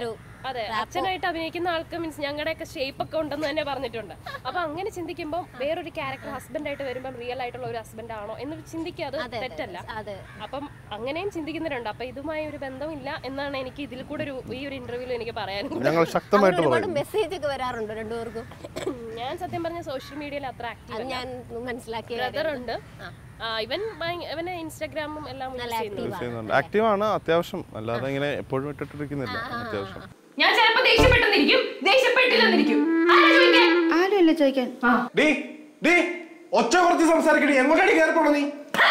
അതെ അച്ഛനായിട്ട് അഭിനയിക്കുന്ന ആൾക്ക് മീൻസ് ഞങ്ങളുടെയൊക്കെ ഷേപ്പ് ഒക്കെ ഉണ്ടെന്ന് തന്നെ പറഞ്ഞിട്ടുണ്ട് അപ്പൊ അങ്ങനെ ചിന്തിക്കുമ്പോൾ വേറൊരു ക്യാരക്ടർ ഹസ്ബൻഡ് ആയിട്ട് വരുമ്പോൾ റിയൽ ആയിട്ടുള്ള ഒരു ഹസ്ബൻഡ് ആണോ എന്ന് ചിന്തിക്കുക അത് തെറ്റല്ല അതെ അപ്പം അങ്ങനെയും ചിന്തിക്കുന്നവരുണ്ട് അപ്പൊ ഇതുമായി ഒരു ബന്ധമില്ല എന്നാണ് എനിക്ക് ഇതിൽ കൂടെ ഒരു ഈ ഒരു ഇന്റർവ്യൂവിൽ എനിക്ക് പറയാനും ഞങ്ങൾ ശക്തമായിട്ട് ഒരുപാട് പറയും മെസ്സേജ് ഒക്കെ വരാറുണ്ട് രണ്ടുപേർക്കും ഞാൻ സത്യം പറഞ്ഞ സോഷ്യൽ മീഡിയയിൽ അത്ര ആക്റ്റീവ് അത് ഞാൻ മനസ്സിലാക്കിയ ബ്രദർ ഉണ്ട് ആ, ഇവൻ ഭയങ്ക- ഇവനെ ഇൻസ്റ്റാഗ്രാമും എല്ലാം യൂസ് ചെയ്യുന്നുണ്ട് ചെയ്യുന്നുണ്ട് ആക്റ്റീവാണ് അത്യാവശ്യം അല്ലാതെ ഇങ്ങനെ എപ്പോഴും ഇട്ടിട്ടിരിക്കുന്നില്ല അത്യാവശ്യം ഞാൻ ചിലപ്പോ ദേഷ്യപ്പെട്ടെന്നിരിക്കും ദേഷ്യപ്പെട്ടില്ലെന്നിരിക്കും ആരാ ചോദിക്കാൻ ആരുമല്ല ചോദിക്കാൻ ഡീ ഡീ ഒച്ച കുറച്ച് സംസാരിക്കടി എങ്ങോട്ടാടി കയറിപ്പോണോ നീ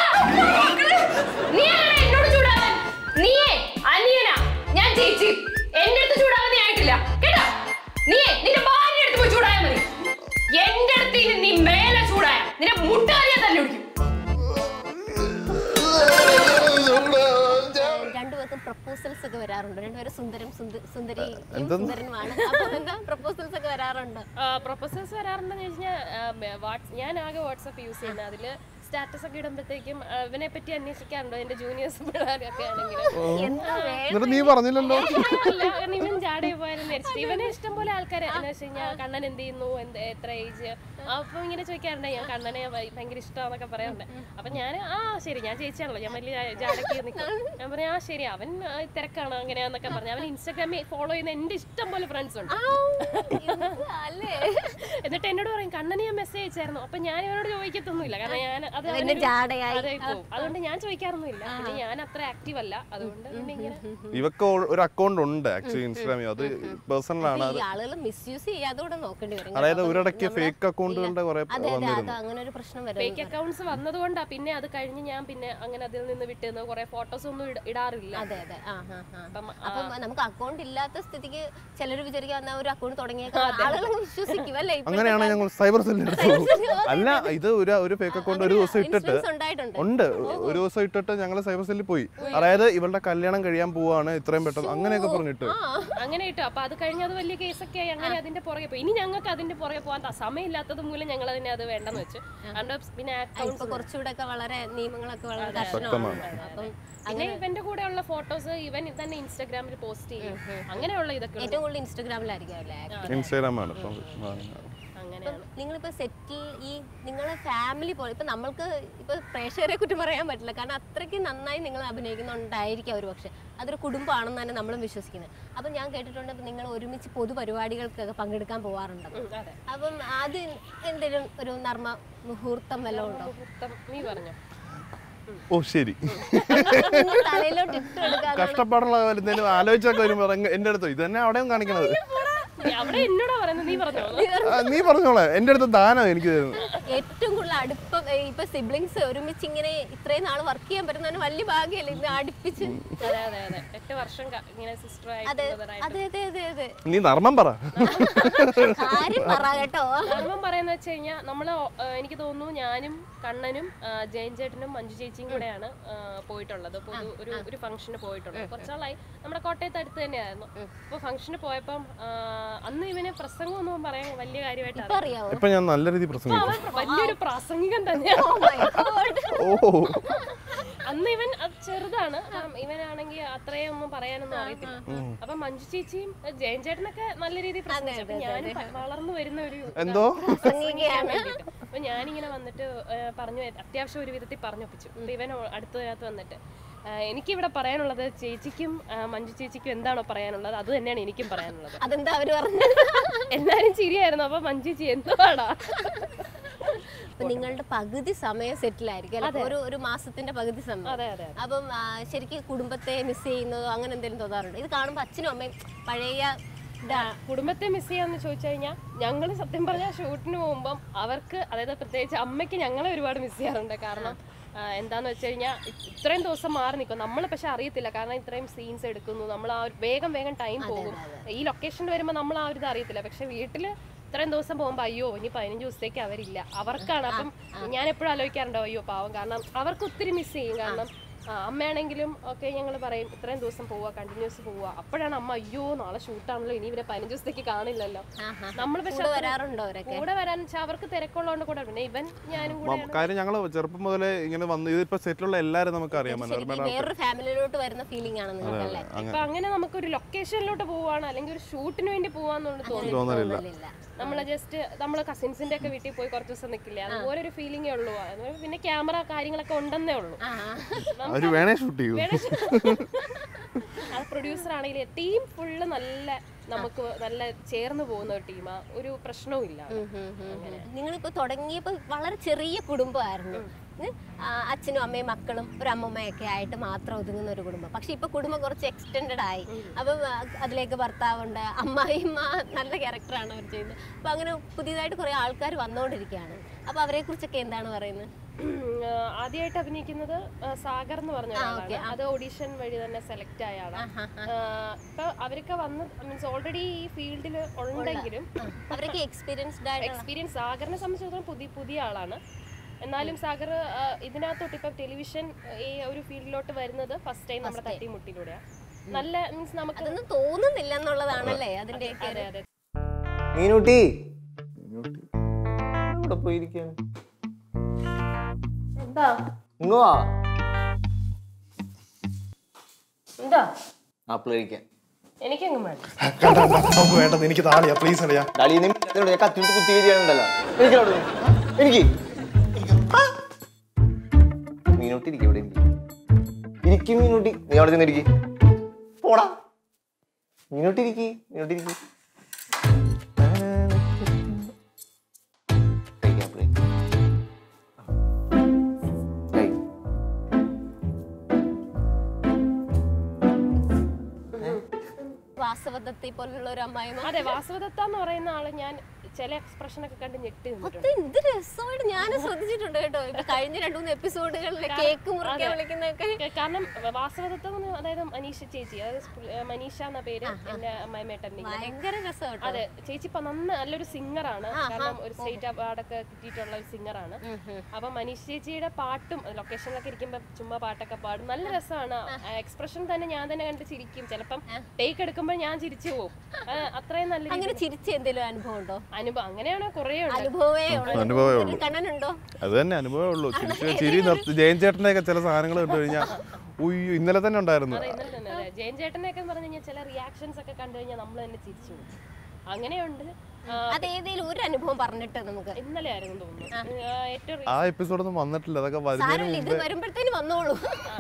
നീ ആരാ എന്നോട് ചൂടാവാൻ നീയേ അനിയനാ ഞാൻ ചേച്ചി എന്റെ അടുത്ത് ചൂടാവാൻ നീ ആയിട്ടില്ല കേട്ടോ നീയേ നിന്റെ ഭാര്യ അടുത്ത് പോയി ചൂടായാ മതി എന്റെ അടുത്ത് ഇനി നീ മേലെ ചൂടായ നിന്റെ മുട്ടാരിയാ തന്നെ പിടിക്കും രണ്ടുപേർക്കും പ്രപ്പോസൽസ് ഒക്കെ വരാറുണ്ട് രണ്ടുപേരും സുന്ദരം സുന്ദ- സുന്ദരിയും എന്തെന്ന്? സുന്ദരനുമാണ് അപ്പൊ എന്താ പ്രപ്പോസൽസ് ഒക്കെ വരാറുണ്ട് പ്രൊഫസേഴ്സ് വരാറുണ്ടെന്ന് ചോദിച്ചു കഴിഞ്ഞാൽ ഞാൻ ആകെ വാട്സപ്പ് യൂസ് ചെയ്യുന്നത് അതില് സ്റ്റാറ്റസ് ഒക്കെ ഇടുമ്പോഴത്തേക്കും ആ, ഇവനെ പറ്റി അന്വേഷിക്കാറുണ്ടോ എന്റെ ജൂനിയേഴ്സ് പിള്ളേരൊക്കെ ആണെങ്കിൽ എന്താ വേണം എന്നിട്ട് നീ പറഞ്ഞില്ലല്ലോ അല്ല കാരണം ഇവൻ ജാടെ പോയാലും ധരിച്ചിട്ട് ഇവന് ഇഷ്ടംപോലെ ആൾക്കാരെ എന്ന് വെച്ച് കഴിഞ്ഞാൽ കണ്ണൻ എന്ത് ചെയ്യുന്നു എന്ത് എത്ര ഏജ് അപ്പൊ ഇങ്ങനെ ചോദിക്കാറുണ്ട് ഞാൻ കണ്ണനെ ഭയ- ഭയങ്കര ഇഷ്ടമാന്നൊക്കെ പറയാറുണ്ട് അപ്പൊ ഞാൻ ആ ശരി ഞാൻ ചേച്ചിയാണല്ലോ ഞാൻ വലിയ ജാടക്ക് നിൽക്കും ഞാൻ പറഞ്ഞു ആ ശരി അവൻ ആ, തിരക്കാണ് അങ്ങനെയാന്നൊക്കെ പറഞ്ഞു അവൻ ഇൻസ്റ്റാഗ്രാമിൽ ഫോളോ ചെയ്യുന്ന എന്റെ ഇഷ്ടം പോലെ ഫ്രണ്ട്സ് ഉണ്ട് എന്താ അല്ലേ എന്നിട്ട് എന്നോട് പറയും കണ്ണന് ഞാൻ മെസ്സേജ് അയച്ചായിരുന്നു അപ്പൊ ഞാൻ ഇവനോട് ചോദിക്കത്തൊന്നുമില്ല കാരണം ഞാൻ അത് അവന്റെ അവനൊരു- ജാടയായി. അതായി പോവും. അതുകൊണ്ട് ഞാൻ ചോദിക്കാറൊന്നുമില്ല പിന്നെ ഞാൻ അത്ര ആക്റ്റീവ് അല്ല അതുകൊണ്ട് പിന്നെ ഇങ്ങനെ ഇവക്ക് ഓൾ- ഒരു അക്കൗണ്ട് ഉണ്ട് ആക്ച്വലി ഇൻസ്റ്റാഗ്രാമിൽ അത് പേഴ്സണൽ ആണ് അത് ഈ ആളുകൾ മിസ്യൂസ് ചെയ്യാതെ കൂടെ നോക്കേണ്ടി വരും അതായത് കേട്ടോ. ഒരിടയ്ക്ക് നമ്മള് ഫേക്ക് അക്കൗണ്ടുകളുടെ കുറെ അതെ അതെ അത് വന്നിരുന്നു അങ്ങനെ ഒരു പ്രശ്നം ഫേക്ക് വരും അക്കൗണ്ട്സ് വന്നതുകൊണ്ടാ പിന്നെ അത് കഴിഞ്ഞ് ഞാൻ പിന്നെ അങ്ങനെ അതിൽ നിന്ന് വിട്ടുന്ന കുറെ ഫോട്ടോസ് ഒന്നും ഇട- ഇടാറില്ല അതെ അതെ ആ ആ ആ അപ്പം അപ്പം നമുക്ക് അക്കൗണ്ട് ഇല്ലാത്ത സ്ഥിതിക്ക് ചിലർ വിചാരിക്കുക എന്നാ ഒരു അക്കൗണ്ട് തുടങ്ങിയേക്കാം ആളുകൾ വിശ്വസിക്കും അല്ലേ ഇപ്പോഴത്തെ അങ്ങനെയാണ് ഞങ്ങൾ സൈബർ സെല്ലിൽ അല്ല ഇത് ഒരു ഒരു ഫേക്ക് അക്കൗണ്ട് ഒരു ദിവസം ഇട്ടിട്ട് ഇൻസിഡൻസ് ഉണ്ടായിട്ടുണ്ട് ഉണ്ട് ഒരു ദിവസം ഇട്ടിട്ട് ഞങ്ങൾ സൈബർ സെല്ലിൽ പോയി അതായത് ഇവളുടെ കല്യാണം കഴിയാൻ പോവാണ് ഇത്രയും പെട്ടെന്ന് അങ്ങനെയൊക്കെ പറഞ്ഞിട്ട് അങ്ങനെ ഇട്ടു അപ്പൊ അത് കഴിഞ്ഞ് അത് വലിയ കേസൊക്കെ ആയി അങ്ങനെ അതിന്റെ പുറകെ പോയി ഇനി ഞങ്ങൾക്ക് അതിന്റെ പുറകെ പോകാൻ ത- സമയമില്ലാത്തത് മൂലം ഞങ്ങൾ അതിനെ അത് വേണ്ടെന്ന് വെച്ചു അതുകൊണ്ട് പിന്നെ ഇപ്പൊ അക്കൗണ്ട്സ് കുറച്ചുകൂടെ ഒക്കെ വളരെ നിയമങ്ങളൊക്കെ വളരെ ശക്തമാണ്. കർശനമാണ് അപ്പം പിന്നെ ഇവന്റെ കൂടെയുള്ള ഫോട്ടോസ് ഇവൻ തന്നെ ഇൻസ്റ്റാഗ്രാമിൽ പോസ്റ്റ് ചെയ്യും അങ്ങനെയുള്ള ഇതൊക്കെ ഉണ്ട്. ഏറ്റവും കൂടുതൽ ഇൻസ്റ്റഗ്രാമിലായിരിക്കും അല്ലേ ഇൻസ്റ്റാഗ്രാം ആണ് ഇപ്പം ആ. അങ്ങനെയാണ് നിങ്ങളിപ്പോ സെറ്റിൽ ഈ നിങ്ങളെ ഫാമിലി പോലെ ഇപ്പൊ നമ്മൾക്ക് ഇപ്പൊ പ്രേക്ഷകരെ കുറ്റം പറയാൻ പറ്റില്ല കാരണം അത്രയ്ക്ക് നന്നായി നിങ്ങൾ അഭിനയിക്കുന്നുണ്ടായിരിക്കാം ഒരു പക്ഷെ അതൊരു കുടുംബമാണെന്ന് തന്നെ നമ്മളും വിശ്വസിക്കുന്നത് അപ്പം ഞാൻ കേട്ടിട്ടുണ്ട് ഇപ്പൊ നിങ്ങൾ ഒരുമിച്ച് പൊതുപരിപാടികൾക്കൊക്കെ പങ്കെടുക്കാൻ പോവാറുണ്ട് ഉം, അതെ അപ്പം അത് എന്തെങ്കിലും ഒരു നർമ്മ മുഹൂർത്തം വല്ലതും ഉണ്ടോ മുഹൂർത്തം നീ പറഞ്ഞു ഓ ശരി നിങ്ങൾ തലയിലോട്ട് ഇട്ടെടുക്കാൻ കഷ്ടപ്പാടുള്ള എന്തെങ്കിലും ആലോചിച്ചൊക്കെ വരുമ്പോ അങ്ങ് എന്റെ അടുത്ത് ഇത് തന്നെ അവിടെയും കാണിക്കണത് നീ അവിടെ എന്നോടാ പറയുന്നത് നീ പറഞ്ഞോ ആ, നീ പറഞ്ഞോളെ എന്റെ അടുത്ത് ദാനം എനിക്ക് തരുന്നത് ഏറ്റവും കൂടുതൽ അടുപ്പം ഏ, ഇപ്പൊ സിബ്ലിങ്സ് ഒരുമിച്ച് ഇങ്ങനെ ഇത്രയും നാൾ വർക്ക് ചെയ്യാൻ പറ്റുന്നതിന് വലിയ ഭാഗ്യമല്ലേ ഇത് അടുപ്പിച്ച് അതെ അതെ അതെ എട്ട് വർഷം ക- ഇങ്ങനെ സിസ്റ്റർ ആയിട്ട് അതെ brother ആയിട്ട്. അതെ അതെ അതെ അതെ നീ നർമ്മം പറ കാര്യം പറ കേട്ടോ ധർമ്മം പറയുന്ന വെച്ച് കഴിഞ്ഞാൽ നമ്മള് ഓ- ആ, എനിക്ക് തോന്നുന്നു ഞാനും കണ്ണനും ആ, ജയൻ ചേട്ടനും മഞ്ജു ചേച്ചിയും കൂടെയാണ് ആ, പോയിട്ടുള്ളത് പൊതു ഒരു ഒരു ഫംഗ്ഷന് പോയിട്ടുള്ളത് കുറച്ചാളായി നമ്മുടെ കോട്ടയത്ത് അടുത്ത് തന്നെയായിരുന്നു അപ്പൊ ഫംഗ്ഷന് പോയപ്പം ആ, അന്ന് ഇവന് പ്രസംഗം ഒന്നും പറയാൻ വലിയ കാര്യമായിട്ട് ഇപ്പൊ അറിയാവോ ഇപ്പൊ ഞാൻ നല്ല രീതിയിൽ പ്രസംഗിക്കും അവൻ വലിയൊരു പ്രാസംഗികൻ തന്നെയാണ് Oh my God. ഓ അന്ന് ഇവൻ അത് ചെറുതാണ് കാരണം ഇവനാണെങ്കിൽ അത്രയും ഒന്നും പറയാനൊന്നും അറിയത്തില്ല അപ്പൊ മഞ്ജു ചേച്ചിയും അഹ് ജയൻ ചേട്ടനൊക്കെ നല്ല രീതിയിൽ പ്രസംഗിച്ചു അപ്പൊ ഞാനും പ- വളർന്നു വരുന്ന ഒരു എന്തോ പ്രസംഗിക്കാൻ വേണ്ടിയിട്ട് അപ്പൊ ഞാനിങ്ങനെ വന്നിട്ട് ഏഹ്, പറഞ്ഞു അത്യാവശ്യം ഒരു വിധത്തിൽ പറഞ്ഞൊപ്പിച്ചു അപ്പൊ ഇവൻ ഒ- അടുത്തതിനകത്ത് വന്നിട്ട് ഏഹ്, എനിക്കിവിടെ പറയാനുള്ളത് ചേച്ചിക്കും ആ, മഞ്ജു ചേച്ചിക്കും എന്താണോ പറയാനുള്ളത് അത് തന്നെയാണ് എനിക്കും പറയാനുള്ളത് അതെന്താ അവര് പറഞ്ഞത് എല്ലാരും ചിരിയായിരുന്നു അപ്പൊ മഞ്ജു ചേച്ചി എന്തുവാടാ അപ്പൊ നിങ്ങളുടെ പകുതി സമയം സെറ്റിൽ ആയിരിക്കും അല്ലെ ഒരു ഒരു മാസത്തിന്റെ പകുതി സമയം അതെ അതെ അപ്പം ആ, ശരിക്കും കുടുംബത്തെ മിസ് ചെയ്യുന്നതോ അങ്ങനെ എന്തെങ്കിലും തോന്നാറുണ്ട് ഇത് കാണുമ്പോൾ അച്ഛനും അമ്മയും പഴയ ഇതാ കുടുംബത്തെ മിസ് ചെയ്യാന്ന് ചോദിച്ചു കഴിഞ്ഞാൽ ഞങ്ങൾ സത്യം പറഞ്ഞാൽ ഷൂട്ടിന് പോകുമ്പം അവർക്ക് അതായത് പ്രത്യേകിച്ച് അമ്മയ്ക്ക് ഞങ്ങളെ ഒരുപാട് മിസ് ചെയ്യാറുണ്ട് കാരണം ആ, എന്താന്ന് വെച്ച് കഴിഞ്ഞാൽ ഇത്രയും ദിവസം മാറി നിൽക്കും നമ്മൾ പക്ഷെ അറിയത്തില്ല കാരണം ഇത്രയും സീൻസ് എടുക്കുന്നു നമ്മൾ ആ ഒരു വേഗം വേഗം ടൈം പോകും ഈ ലൊക്കേഷനിൽ വരുമ്പോൾ നമ്മൾ ആ ഒരു ഇത് അറിയത്തില്ല പക്ഷെ വീട്ടിൽ ഇത്രയും ദിവസം പോകുമ്പോൾ അയ്യോ ഇനി പതിനഞ്ച് ദിവസത്തേക്ക് അവരില്ല അവർക്കാണ് അപ്പം ഞാൻ എപ്പോഴും ആലോചിക്കാറുണ്ടോ അയ്യോ പാവം കാരണം അവർക്ക് ഒത്തിരി മിസ് ചെയ്യും കാരണം ആ, അമ്മയാണെങ്കിലും ഒക്കെ ഞങ്ങൾ പറയും ഇത്രയും ദിവസം പോവാ കണ്ടിന്യൂസ് പോവാ അപ്പോഴാണ് അമ്മ അയ്യോ നാളെ ഷൂട്ടാണല്ലോ ഇനി ഇവരെ പതിനഞ്ച് ദിവസത്തേക്ക് കാണില്ലല്ലോ നമ്മൾ പക്ഷെ കൂടെ അത്ര- വരാറുണ്ടോ അവരൊക്കെ കൂടെ വരാൻ വെച്ചാൽ അവർക്ക് തിരക്കുള്ളതുകൊണ്ട് കൂടെ പിന്നെ ഇവൻ ഞാനും കൂടെ മ- കാര്യം ഞങ്ങൾ ചെറുപ്പം മുതലേ ഇങ്ങനെ വന്ന് ഇതിപ്പോ സെറ്റിലുള്ള എല്ലാരും നമുക്ക് അറിയാം ശരിക്കും മനോരമ വേറൊരു ഫാമിലിയിലോട്ട് വരുന്ന ഫീലിംഗ് ആണ് നിങ്ങൾക്കല്ലേ ഇപ്പൊ അങ്ങനെ നമുക്കൊരു ലൊക്കേഷനിലോട്ട് പോവാണ് അല്ലെങ്കിൽ ഒരു ഷൂട്ടിന് വേണ്ടി പോവാന്നുള്ളത് തോന്നുന്നു തോന്നലില്ല തോന്നലില്ല. നമ്മള് ജസ്റ്റ് നമ്മള് കസിൻസിന്റെ ഒക്കെ വീട്ടിൽ പോയി കുറച്ച് ദിവസം നിൽക്കില്ല അതുപോലെ ഒരു ഫീലിംഗേ ഉള്ളൂ അതുപോലെ പിന്നെ ക്യാമറ കാര്യങ്ങളൊക്കെ ഉണ്ടെന്നേ ഉള്ളൂ ആ, അവര് വേണേ ഷൂട്ട് ചെയ്യും അത് പ്രൊഡ്യൂസർ ആണെങ്കിൽ ടീം ഫുള്ള് നല്ല നമുക്ക് നല്ല ചേർന്ന് പോകുന്ന ഒരു ടീമാ ഒരു പ്രശ്നവും ഇല്ല ഉം, ഉം, ഉം, ഉം. നിങ്ങളിപ്പോ തുടങ്ങിയപ്പോ വളരെ ചെറിയ കുടുംബമായിരുന്നു ഉം. ആ, അച്ഛനും അമ്മയും മക്കളും ഒരു അമ്മമ്മയൊക്കെ ആയിട്ട് മാത്രം ഒതുങ്ങുന്ന ഒരു കുടുംബം പക്ഷെ ഇപ്പൊ കുടുംബം കുറച്ച് എക്സ്റ്റെൻഡഡ് ആയി അപ്പം ആ, അതിലേക്ക് ഭർത്താവുണ്ട് അമ്മായിമ്മ നല്ല ക്യാരക്ടറാണ് അവർ ചെയ്യുന്നത് അപ്പൊ അങ്ങനെ പുതിയതായിട്ട് കുറെ ആൾക്കാർ വന്നുകൊണ്ടിരിക്കുകയാണ് അപ്പൊ അവരെ കുറിച്ചൊക്കെ എന്താണ് പറയുന്നത് ആദ്യമായിട്ട് അഭിനയിക്കുന്നത് ആ, സാഗർ എന്ന് പറഞ്ഞ ഒരാളാണ് അത് ഓഡീഷൻ വഴി തന്നെ സെലക്ട് ആയ ആളാണ് ഇപ്പൊ അവരൊക്കെ വന്ന് മീൻസ് ഓൾറെഡി ഈ ഫീൽഡിൽ ഉണ്ടെങ്കിലും അവരൊക്കെ എക്സ്പീരിയൻസ്ഡ് ആയിട്ട് എക്സ്പീരിയൻസ് സാഗറിനെ സംബന്ധിച്ചിടത്തോളം പുതിയ പുതിയ ആളാണ് എന്നാലും സാഗർ ആ, ഇതിനകത്തോട്ട് ഇപ്പൊ ടെലിവിഷൻ ഈ ഒരു ഫീൽഡിലോട്ട് വരുന്നത് ഫസ്റ്റ് ടൈം നമ്മുടെ തട്ടിമുട്ടിലൂടെയാണ് നല്ല മീൻസ് നമുക്ക് അതൊന്നും തോന്നുന്നില്ല എന്നുള്ളതാണല്ലേ അതിന്റെയൊക്കെ അതെ അതെ മീനൂട്ടി മീനൂട്ടി ഇവിടെ പോയിരിക്കാണ് എന്താ ഇങ്ങ് വാ എന്താ ആപ്പിൾ കഴിക്കാൻ എനിക്കെങ്ങും വേണ്ട കണ്ട കണ്ട, നമുക്ക് വേണ്ടത് എനിക്ക് താളിയാ പ്ലീസ് അളിയാ ഡാലി നീ മിണ്ടാതിരിടോ, ഞാൻ കത്തിയിട്ട് കുത്തി കഴിയാനുണ്ടല്ലോ എനിക്ക് അവിടെ നിന്ന്. എനിക്ക് ആ. മീനൂട്ടി ഇരിക്കും ഇവിടെ ഇരിക്കും മീനൂട്ടി നീ അവിടെ ചെന്ന് ഇരിക്കി പോടാ മീനൂട്ടി ഇരിക്കി മീനൂട്ടി ഇരിക്കി കഴിക്കാം, apple കഴിക്കാം. കഴി. വാസവദത്തെ പോലുള്ള ഒരു അമ്മായിമ്മ അതെ വാസവദത്ത എന്ന് പറയുന്ന ആള് ഞാൻ ചില എക്സ്പ്രഷൻ ഒക്കെ കണ്ട് ഞെട്ടി നിന്നിട്ടുണ്ട് അത് എന്ത് രസമായിട്ട് ഞാൻ ശ്രദ്ധിച്ചിട്ടുണ്ട് കേട്ടോ ഇപ്പൊ കഴിഞ്ഞ രണ്ടു മൂന്ന് എപ്പിസോഡുകളിൽ കേക്ക് മുറിക്കാൻ വിളിക്കുന്നൊക്കെ ക- കാരണം വാസവദത്ത എന്ന് അതായത് മനീഷ ചേച്ചി അതായത് സ്പു- ഏ, മനീഷ എന്ന പേര് എന്റെ അമ്മായിമേട്ടൻ ഭയങ്കര രസം കേട്ടോ അതെ ചേച്ചി ഇപ്പൊ നന്ന നല്ലൊരു സിംഗറാണ് കാരണം ഒരു സ്റ്റേറ്റ് അവാർഡൊക്കെ കിട്ടിയിട്ടുള്ള ഒരു സിംഗറാണ് അപ്പൊ മനീഷ് ചേച്ചിയുടെ പാട്ടും ലൊക്കേഷനിലൊക്കെ ഇരിക്കുമ്പോ ചുമ്മാ പാട്ടൊക്കെ പാടും നല്ല രസമാണ് എക്സ്പ്രഷൻ തന്നെ ഞാൻ തന്നെ കണ്ട് ചിരിക്കും ചിലപ്പം ടേക്ക് എടുക്കുമ്പോൾ ഞാൻ ചിരിച്ചു പോകും ആ, അത്രയും നല്ല അങ്ങനെ രീതിയിൽ- ചിരിച്ച എന്തെങ്കിലും അനുഭവം ഉണ്ടോ അനുഭവം അങ്ങനെയാണോ കുറേ ഉണ്ട് അനുഭവമേ ഉള്ളൂ അനുഭവമേ ഒരു ഉള്ളൂ. കണ്ണനുണ്ടോ അത് തന്നെ അനുഭവമേ ഉള്ളൂ ചിരിച്ച് ചിരി നിർത്തി ജയൻ ചേട്ടൻ്റെ ഒക്കെ ചില സാധനങ്ങൾ കണ്ടു കഴിഞ്ഞാൽ ഉയ്യോ ഇന്നലെ തന്നെ ഉണ്ടായിരുന്നു അതെ, ഇന്നലെ തന്നെ അതെ. ജയൻ ചേട്ടനൊക്കെ പറഞ്ഞു കഴിഞ്ഞാൽ ചില റിയാക്ഷൻസ് ഒക്കെ കണ്ടു കഴിഞ്ഞാൽ നമ്മൾ തന്നെ ചിരിച്ചു പോകും അങ്ങനെയുണ്ട് ആ, അത് ഏതെങ്കിലും ഒരു അനുഭവം പറഞ്ഞിട്ട് നമുക്ക് ഇന്നലെ ആയിരുന്നു തോന്നുന്നു ആ, ഏറ്റവും ആ എപ്പിസോഡൊന്നും വന്നിട്ടില്ല അതൊക്കെ വരുന്നതിന് സാരമില്ല ഇത് വരുമ്പോഴത്തേന് വന്നോളൂ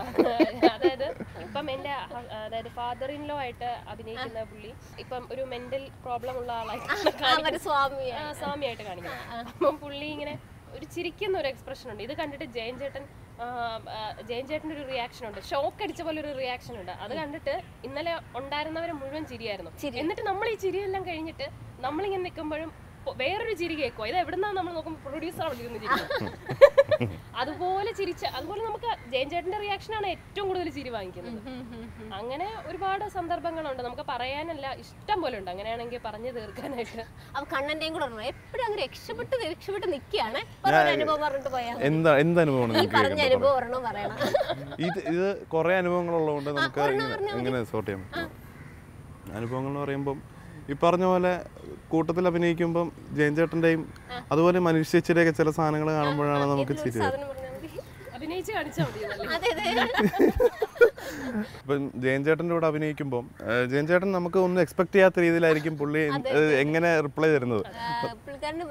അതായത് ഇപ്പം എന്റെ ഹ- അതായത് ഫാദർ ഇൻ ലോ ആയിട്ട് അഭിനയിക്കുന്ന പുള്ളി ഇപ്പം ഒരു മെന്റൽ പ്രോബ്ലം ഉള്ള ആളായിട്ട് അവര് സ്വാമി ആ, സ്വാമിയായിട്ട് കാണിക്കുന്നത് അപ്പം പുള്ളി ഇങ്ങനെ ഒരു ചിരിക്കുന്ന ഒരു എക്സ്പ്രഷൻ ഉണ്ട് ഇത് കണ്ടിട്ട് ജയൻ ചേട്ടൻ ആ, ആ, ജയൻ ചേട്ടൻ്റെ ഒരു റിയാക്ഷൻ ഉണ്ട് ഷോക്ക് അടിച്ച പോലെ ഒരു റിയാക്ഷൻ ഉണ്ട് അത് കണ്ടിട്ട് ഇന്നലെ ഉണ്ടായിരുന്നവരെ മുഴുവൻ ചിരിയായിരുന്നു എന്നിട്ട് നമ്മൾ ഈ ചിരിയെല്ലാം കഴിഞ്ഞിട്ട് നമ്മളിങ്ങനെ നിൽക്കുമ്പോഴും പൊ- വേറൊരു ചിരി കേൾക്കുക ഇത് എവിടുന്നാ നമ്മൾ നോക്കുമ്പോൾ പ്രൊഡ്യൂസർ അവിടെ ഇരുന്ന് ചിരിക്കുന്നത് അതുപോലെ ചിരിച്ച അതുപോലെ നമുക്ക് ജയൻ ചേട്ടന്റെ റിയാക്ഷനാണ് ഏറ്റവും കൂടുതൽ ചിരി വാങ്ങിക്കുന്നത് അങ്ങനെ ഒരുപാട് സന്ദർഭങ്ങളുണ്ട് നമുക്ക് പറയാനല്ല ഇഷ്ടം പോലെ ഉണ്ട് അങ്ങനെയാണെങ്കിൽ പറഞ്ഞു തീർക്കാനായിട്ട് അപ്പൊ കണ്ണന്റെയും കൂടെ പറഞ്ഞു എപ്പോഴും അങ്ങ് രക്ഷപ്പെട്ട് രക്ഷപ്പെട്ട് നിൽക്കുകയാണ് ഒരു അനുഭവം പറഞ്ഞിട്ട് പോയാൽ എന്താ എന്ത് അനുഭവമാണ് ഈ നിങ്ങൾക്ക് പറഞ്ഞ കേൾക്കുന്നത്? അനുഭവം ഒരെണ്ണം പറയണം ഇത് ഇത് കുറെ അനുഭവങ്ങളുള്ളതുകൊണ്ട് നമുക്ക് ഇങ്ങനെ എങ്ങനെ സോർട്ട് ചെയ്യാൻ പറ്റും അനുഭവങ്ങൾ എന്ന് പറയുമ്പം ഈ പറഞ്ഞ പോലെ കൂട്ടത്തിൽ അഭിനയിക്കുമ്പം ജയൻ ചേട്ടൻ്റെയും അതുപോലെ മനീഷ് ചേച്ചിയുടെയൊക്കെ ചില സാധനങ്ങൾ കാണുമ്പോഴാണ് നമുക്ക് ചിരി വരുന്നത്. സാധനം പറഞ്ഞാൽ മതി അഭിനയിച്ച് കാണിച്ചാൽ മതി എന്നല്ലേ? അതെ അതെ ഇപ്പം ജയൻ ചേട്ടൻ്റെ കൂടെ അഭിനയിക്കുമ്പം ഏഹ് ജയൻ ചേട്ടൻ നമുക്ക് ഒന്നും എക്സ്പെക്ട് ചെയ്യാത്ത രീതിയിലായിരിക്കും പുള്ളി ഏഹ് എങ്ങനെ റിപ്ലൈ തരുന്നത് പുള്ളിക്കാരന്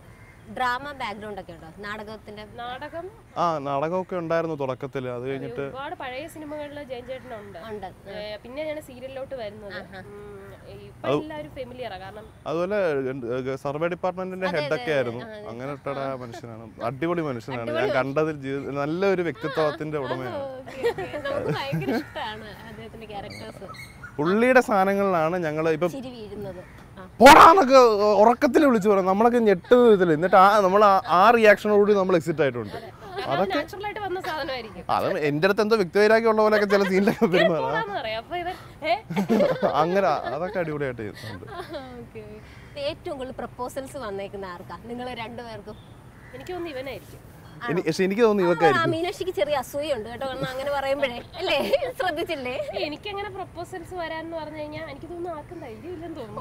ഡ്രാമ ബാക്ക്ഗ്രൗണ്ട് ഒക്കെ ഉണ്ടോ നാടകത്തിന്റെ നാടകം ആ നാടകമൊക്കെ ഉണ്ടായിരുന്നു തുടക്കത്തിൽ അത് കഴിഞ്ഞിട്ട് ഒരുപാട് പഴയ സിനിമകളിൽ ജയൻ ചേട്ടനുണ്ട് ഉണ്ട് ഏ, പിന്നെ ഞാൻ സീരിയലിലോട്ട് വരുന്നത് ഉം, ഇപ്പൊ എല്ലാവരും ഫെമിലിയറാ കാരണം അതുപോലെ സർവേ ഡിപ്പാർട്ട്മെന്റിന്റെ ഹെഡൊക്കെ ആയിരുന്നു അങ്ങനെ ഇട്ടട മനുഷ്യനാണ് അടിപൊളി മനുഷ്യനാണ് ഞാൻ കണ്ടതിൽ ജീവിത നല്ലൊരു വ്യക്തിത്വത്തിന്റെ ഉടമയാണ് ഓക്കേ, ഓക്കേ. നമുക്ക് ഭയങ്കര ഇഷ്ടമാണ് അദ്ദേഹത്തിന്റെ ക്യാരക്ടേഴ്സ് പുള്ളിയുടെ സാധനങ്ങൾ ഞങ്ങൾ ഇപ്പം ചിരി വീഴുന്നത് ആ. പോടാന്നൊക്കെ ഉറക്കത്തിൽ വിളിച്ചു പറയാം നമ്മളൊക്കെ ഞെട്ടുന്ന വിധത്തിൽ എന്നിട്ട് ആ നമ്മൾ ആ റിയാക്ഷനോടുകൂടി നമ്മൾ എക്സിറ്റ് ആയിട്ടുണ്ട് നാച്ചുറൽ ആയിട്ട് വന്ന സാധനമായിരിക്കും അത് എൻ്റെ അടുത്ത് എന്തോ വ്യക്തിവൈരാഗ്യം ഉള്ള പോലെയൊക്കെ ചില സീനിലൊക്കെ പെരുമാറാം പോടാന്ന് പറയാം അപ്പൊ ഇവൻ ഏ അങ്ങനെ അതൊക്കെ അടിപൊളിയായിട്ട് ചെയ്യുന്നുണ്ട് ഓക്കേ. ഏറ്റവും കൂടുതൽ പ്രപ്പോസൽസ് വന്നേക്കുന്ന ആർക്കാ നിങ്ങൾ രണ്ടുപേർക്കും എനിക്ക് തോന്നുന്നു ഇവനായിരിക്കും എനി- പക്ഷെ എനിക്ക് തോന്നുന്നു ആ ഇവക്കായിരിക്കും മീനാക്ഷിക്ക് ചെറിയ അസൂയുണ്ട് കേട്ടോ കാരണം അങ്ങനെ പറയുമ്പോഴേ അല്ലേ ശ്രദ്ധിച്ചില്ലേ എനിക്കങ്ങനെ പ്രപ്പോസൽസ് വരാന്ന് പറഞ്ഞു കഴിഞ്ഞാൽ എനിക്ക് തോന്നുന്നു ആർക്കും ധൈര്യം ഇല്ലെന്ന് തോന്നുന്നു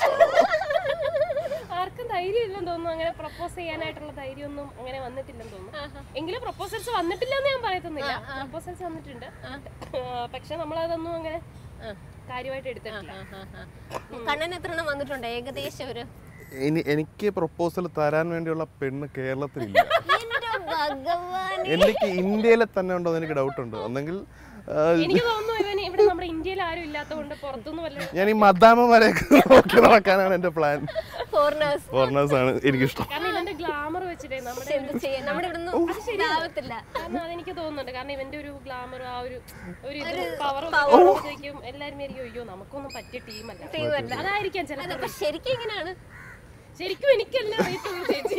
ആർക്കും ധൈര്യം ഇല്ലെന്ന് തോന്നുന്നു അങ്ങനെ പ്രപ്പോസ് ചെയ്യാനായിട്ടുള്ള ധൈര്യമൊന്നും അങ്ങനെ വന്നിട്ടില്ലെന്ന് തോന്നുന്നു എങ്കിലും പ്രപ്പോസൽസ് വന്നിട്ടില്ല എന്ന് ഞാൻ പറയത്തൊന്നുമില്ല പ്രപ്പോസൽസ് വന്നിട്ടുണ്ട് ആ, പക്ഷെ നമ്മളതൊന്നും അങ്ങനെ കാര്യമായിട്ട് എടുത്തിട്ടില്ല കണ്ണൻ എത്ര എണ്ണം വന്നിട്ടുണ്ട് ഏകദേശം ഒരു ഇനി എനിക്ക് പ്രപ്പോസൽ തരാൻ വേണ്ടിയുള്ള പെണ്ണ് കേരളത്തിലില്ല എന്റെ ഭഗവാൻ എനിക്ക് ഇന്ത്യയിലെ തന്നെ ഉണ്ടോ എന്ന് എനിക്ക് ഡൗട്ട് ഉണ്ട് ഒന്നെങ്കിൽ ആ, എനിക്ക് തോന്നുന്നു ഇവന് ഇവിടെ നമ്മുടെ ഇന്ത്യയിൽ ആരും ഇല്ലാത്തതുകൊണ്ട് പുറത്തുനിന്ന് വല്ല ഞാൻ ഈ മദാമമാരെയൊക്കെ നോക്കി നടക്കാനാണ് എന്റെ പ്ലാൻ ഫോറിനേഴ്സ് ഫോറിനേഴ്സ് ആണ് എനിക്കിഷ്ടം കാരണം ഇവന്റെ ഗ്ലാമർ വെച്ചിട്ടേ നമ്മുടെ എന്ത് ചെയ്യാൻ നമ്മുടെ ഇവിടുന്ന് ഇതാവത്തില്ല കാരണം അതെനിക്ക് തോന്നുന്നുണ്ട് കാരണം ഇവന്റെ ഒരു ഗ്ലാമർ ആ ഒരു ഒരു പവർ വരുമ്പോഴത്തേക്കും എല്ലാരും വിചാരിക്കും അയ്യോ നമുക്കൊന്നും പറ്റിയ ടീമല്ല ടീമല്ല. അതായിരിക്കാം ചിലപ്പോൾ അപ്പൊ ശരിക്കും എങ്ങനെയാണ് ശരിക്കും എനിക്കല്ലേ അറിയത്തുള്ളൂ ചേച്ചി